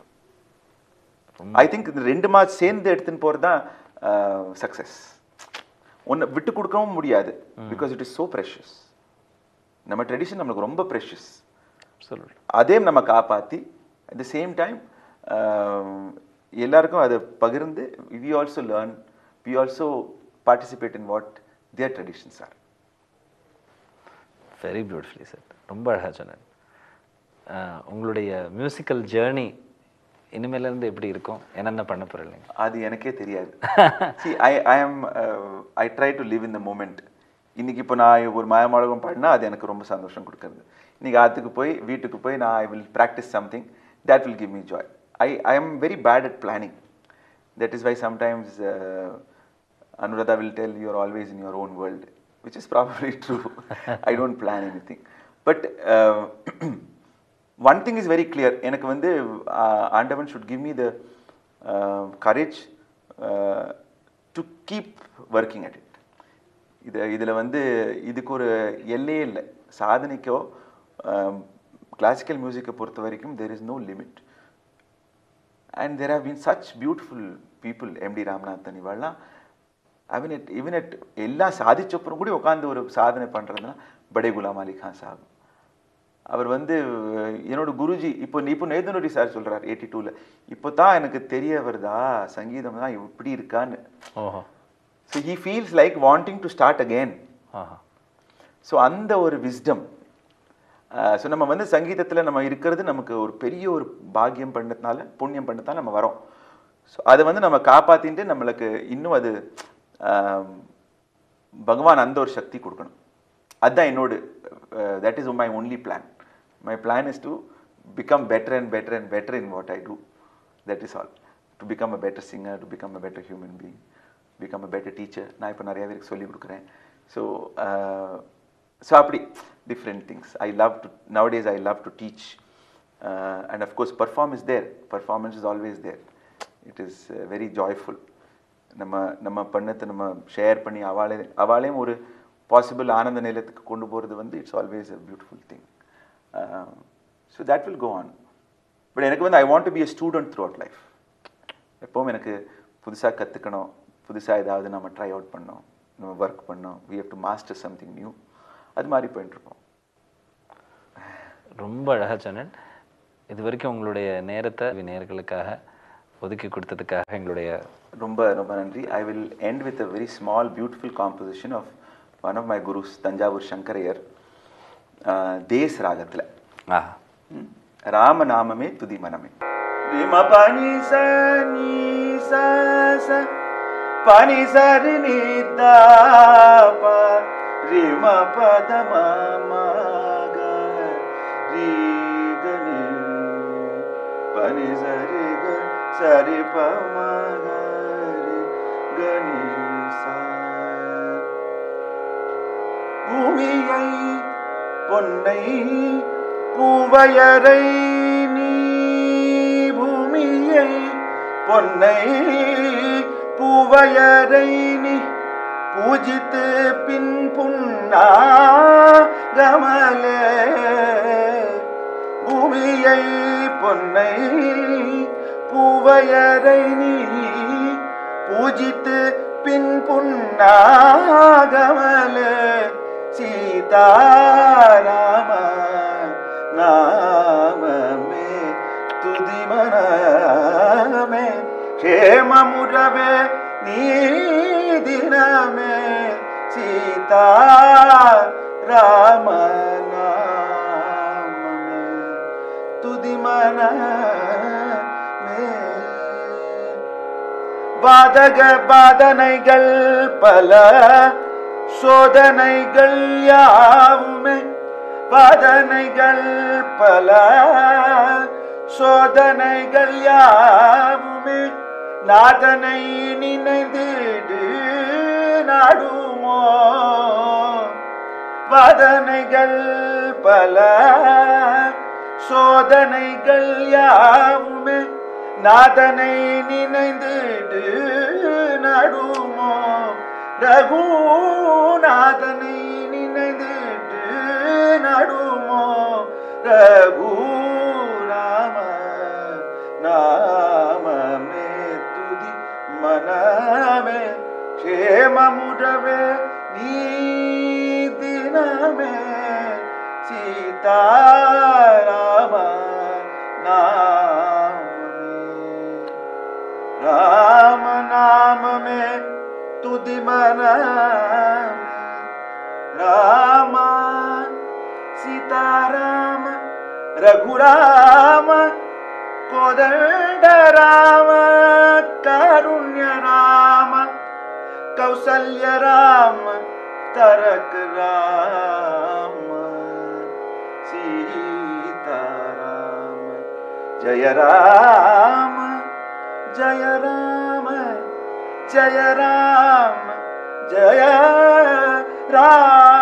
I think இந்த ரெண்டு மாதம் சேர்ந்து எடுத்துன்னு போகிறது தான் சக்ஸஸ் ஒன்று விட்டு கொடுக்கவும் முடியாது because it is so precious நம்ம ட்ரெடிஷன் நம்மளுக்கு ரொம்ப ப்ரெஷஸ் சொல்லுங்கள் அதையும் நம்ம காப்பாற்றி அட் த சேம் டைம் எல்லாருக்கும் அதை பகிர்ந்து we also learn we also participate in what their traditions are very beautifully sir ரொம்ப அழகாக சொன்னேன் அஹ், உங்களுடைய மியூசிக்கல் ஜேர்னி இனிமேலேருந்து எப்படி இருக்கும் என்னென்ன பண்ண போகிறீங்க அது எனக்கே தெரியாது see I I am I try to live in the moment இன்னைக்கு இப்போ நான் ஒரு மாயமாளகம் பாடினா அது எனக்கு ரொம்ப சந்தோஷம் கொடுக்கறது இன்னைக்கு ஆற்றுக்கு போய் வீட்டுக்கு போய் நான் I will practise something that will give me joy I I am very bad at planning that is why sometimes Anuradha will tell you are always in your own world which is probably true I don't plan anything but one thing is very clear எனக்கு வந்து uh, ஆண்டவன் should give me the courage to keep working at it இது இதில் வந்து இதுக்கு ஒரு எல்லையே இல்லை சாதனைக்கோ கிளாசிக்கல் மியூசிக்கை பொறுத்த வரைக்கும் there is no limit and there have been such beautiful people M D Ramanathan இவெல்லாம் அவன் இட் ஈவன் இட் எல்லாம் சாதிச்சப்புறம் கூட உட்காந்து ஒரு சாதனை பண்ணுறதுனா படே குலாம் அலி கான் சாஹிப் அவர் வந்து என்னோட குருஜி இப்போ இப்போ நேதனுடி சார் சொல்றார் எயிட்டி டூவில் இப்போ தான் எனக்கு தெரிய வருதா சங்கீதம் தான் இப்படி இருக்கான்னு ஓஹோ so he feels like wanting to start again ஆஹா ஸோ அந்த ஒரு விஸ்டம் ஸோ நம்ம வந்து சங்கீதத்தில் நம்ம இருக்கிறது நமக்கு ஒரு பெரிய ஒரு பாக்கியம் பண்ணதுனால புண்ணியம் பண்ணதுனால நம்ம வரோம் ஸோ அதை வந்து நம்ம காப்பாற்றிட்டு நம்மளுக்கு இன்னும் அது ஆம், பகவான் அந்த ஒரு சக்தி கொடுக்கணும் அதுதான் என்னோட that is my only plan my plan is to become better and better and better in what I do that is all to become a better singer to become a better human being become a better teacher நான் இப்போ நிறைய பேருக்கு சொல்லிக் கொடுக்குறேன் so so அப்படி different things I love to nowadays I love to teach and of course perform is there performance is always there it is very joyful நம்ம நம்ம பண்ணத்தை நம்ம ஷேர் பண்ணி அவாளே அவாளையும் ஒரு பாசிபிள் ஆனந்த நிலையத்துக்கு கொண்டு போகிறது வந்து it's always a beautiful thing so that will go on but எனக்கு வந்து I want to be a student throughout life எப்பவும் எனக்கு புதுசாக கற்றுக்கணும் புதுசாக ஏதாவது நம்ம ட்ரை அவுட் பண்ணோம் நம்ம ஒர்க் பண்ணோம் we have to master something new அது மாதிரி போயிட்டு இருக்கோம் ரொம்ப அழகாக சொன்னேன் இது வரைக்கும் உங்களுடைய நேரத்தை நேர்களுக்காக ஒதுக்கி கொடுத்ததுக்காக எங்களுடைய ரொம்ப ரொம்ப நன்றி I will end with a very small beautiful composition of one of my gurus Thanjavur Sankaraiyer ah, Desh ராகத்தில் ஆஹா ராமநாமமே துதி மனமே ரிம பனி ச நீ ச ச பனி சரி நீ தா ப ரிம பத ம ம க ரி க நீ பனி சரி க சரி ப ம க ரி க நீ சா பூமியை பொன்னை பூவயரை நீ பூமியை பொன்னை பூவயரை நீ பூஜித்து பின் புண்ணா கமலே பூமியை பொன்னை பூவயரை நீ பூஜித்து பின் புண்ணாகமலே சீதாராம நாமமே துதிமனமே க்ஷேமமுறவே நீதினமே சீதா ராம நாமமே துதிமனமே பாதக பாதனைகள் பல சோதனைகள் யாவுமே பாதனைகள் பல சோதனைகள் யாவுமே நாதனை நினைந்திடு நாடுமோ வாதனைகள் பல சோதனைகள் யாவுமே நாதனை நினைந்திடு நடுமோ ரகுநாதனை நினைந்திடு நடுமோ ரகுராம நாமமே துதி மனமே க்ஷேமமுடவே நீ தினமே சீதாராம நாமமே ராம நாமமே துதி மனமே ராம சீதாராம ரகுராம கோதண்ட ராம காருண்ய ராம கௌசல்ய ராம தரக் ராம சீதாராம ஜய ராம ஜய ராம ஜய ராம ஜய ராம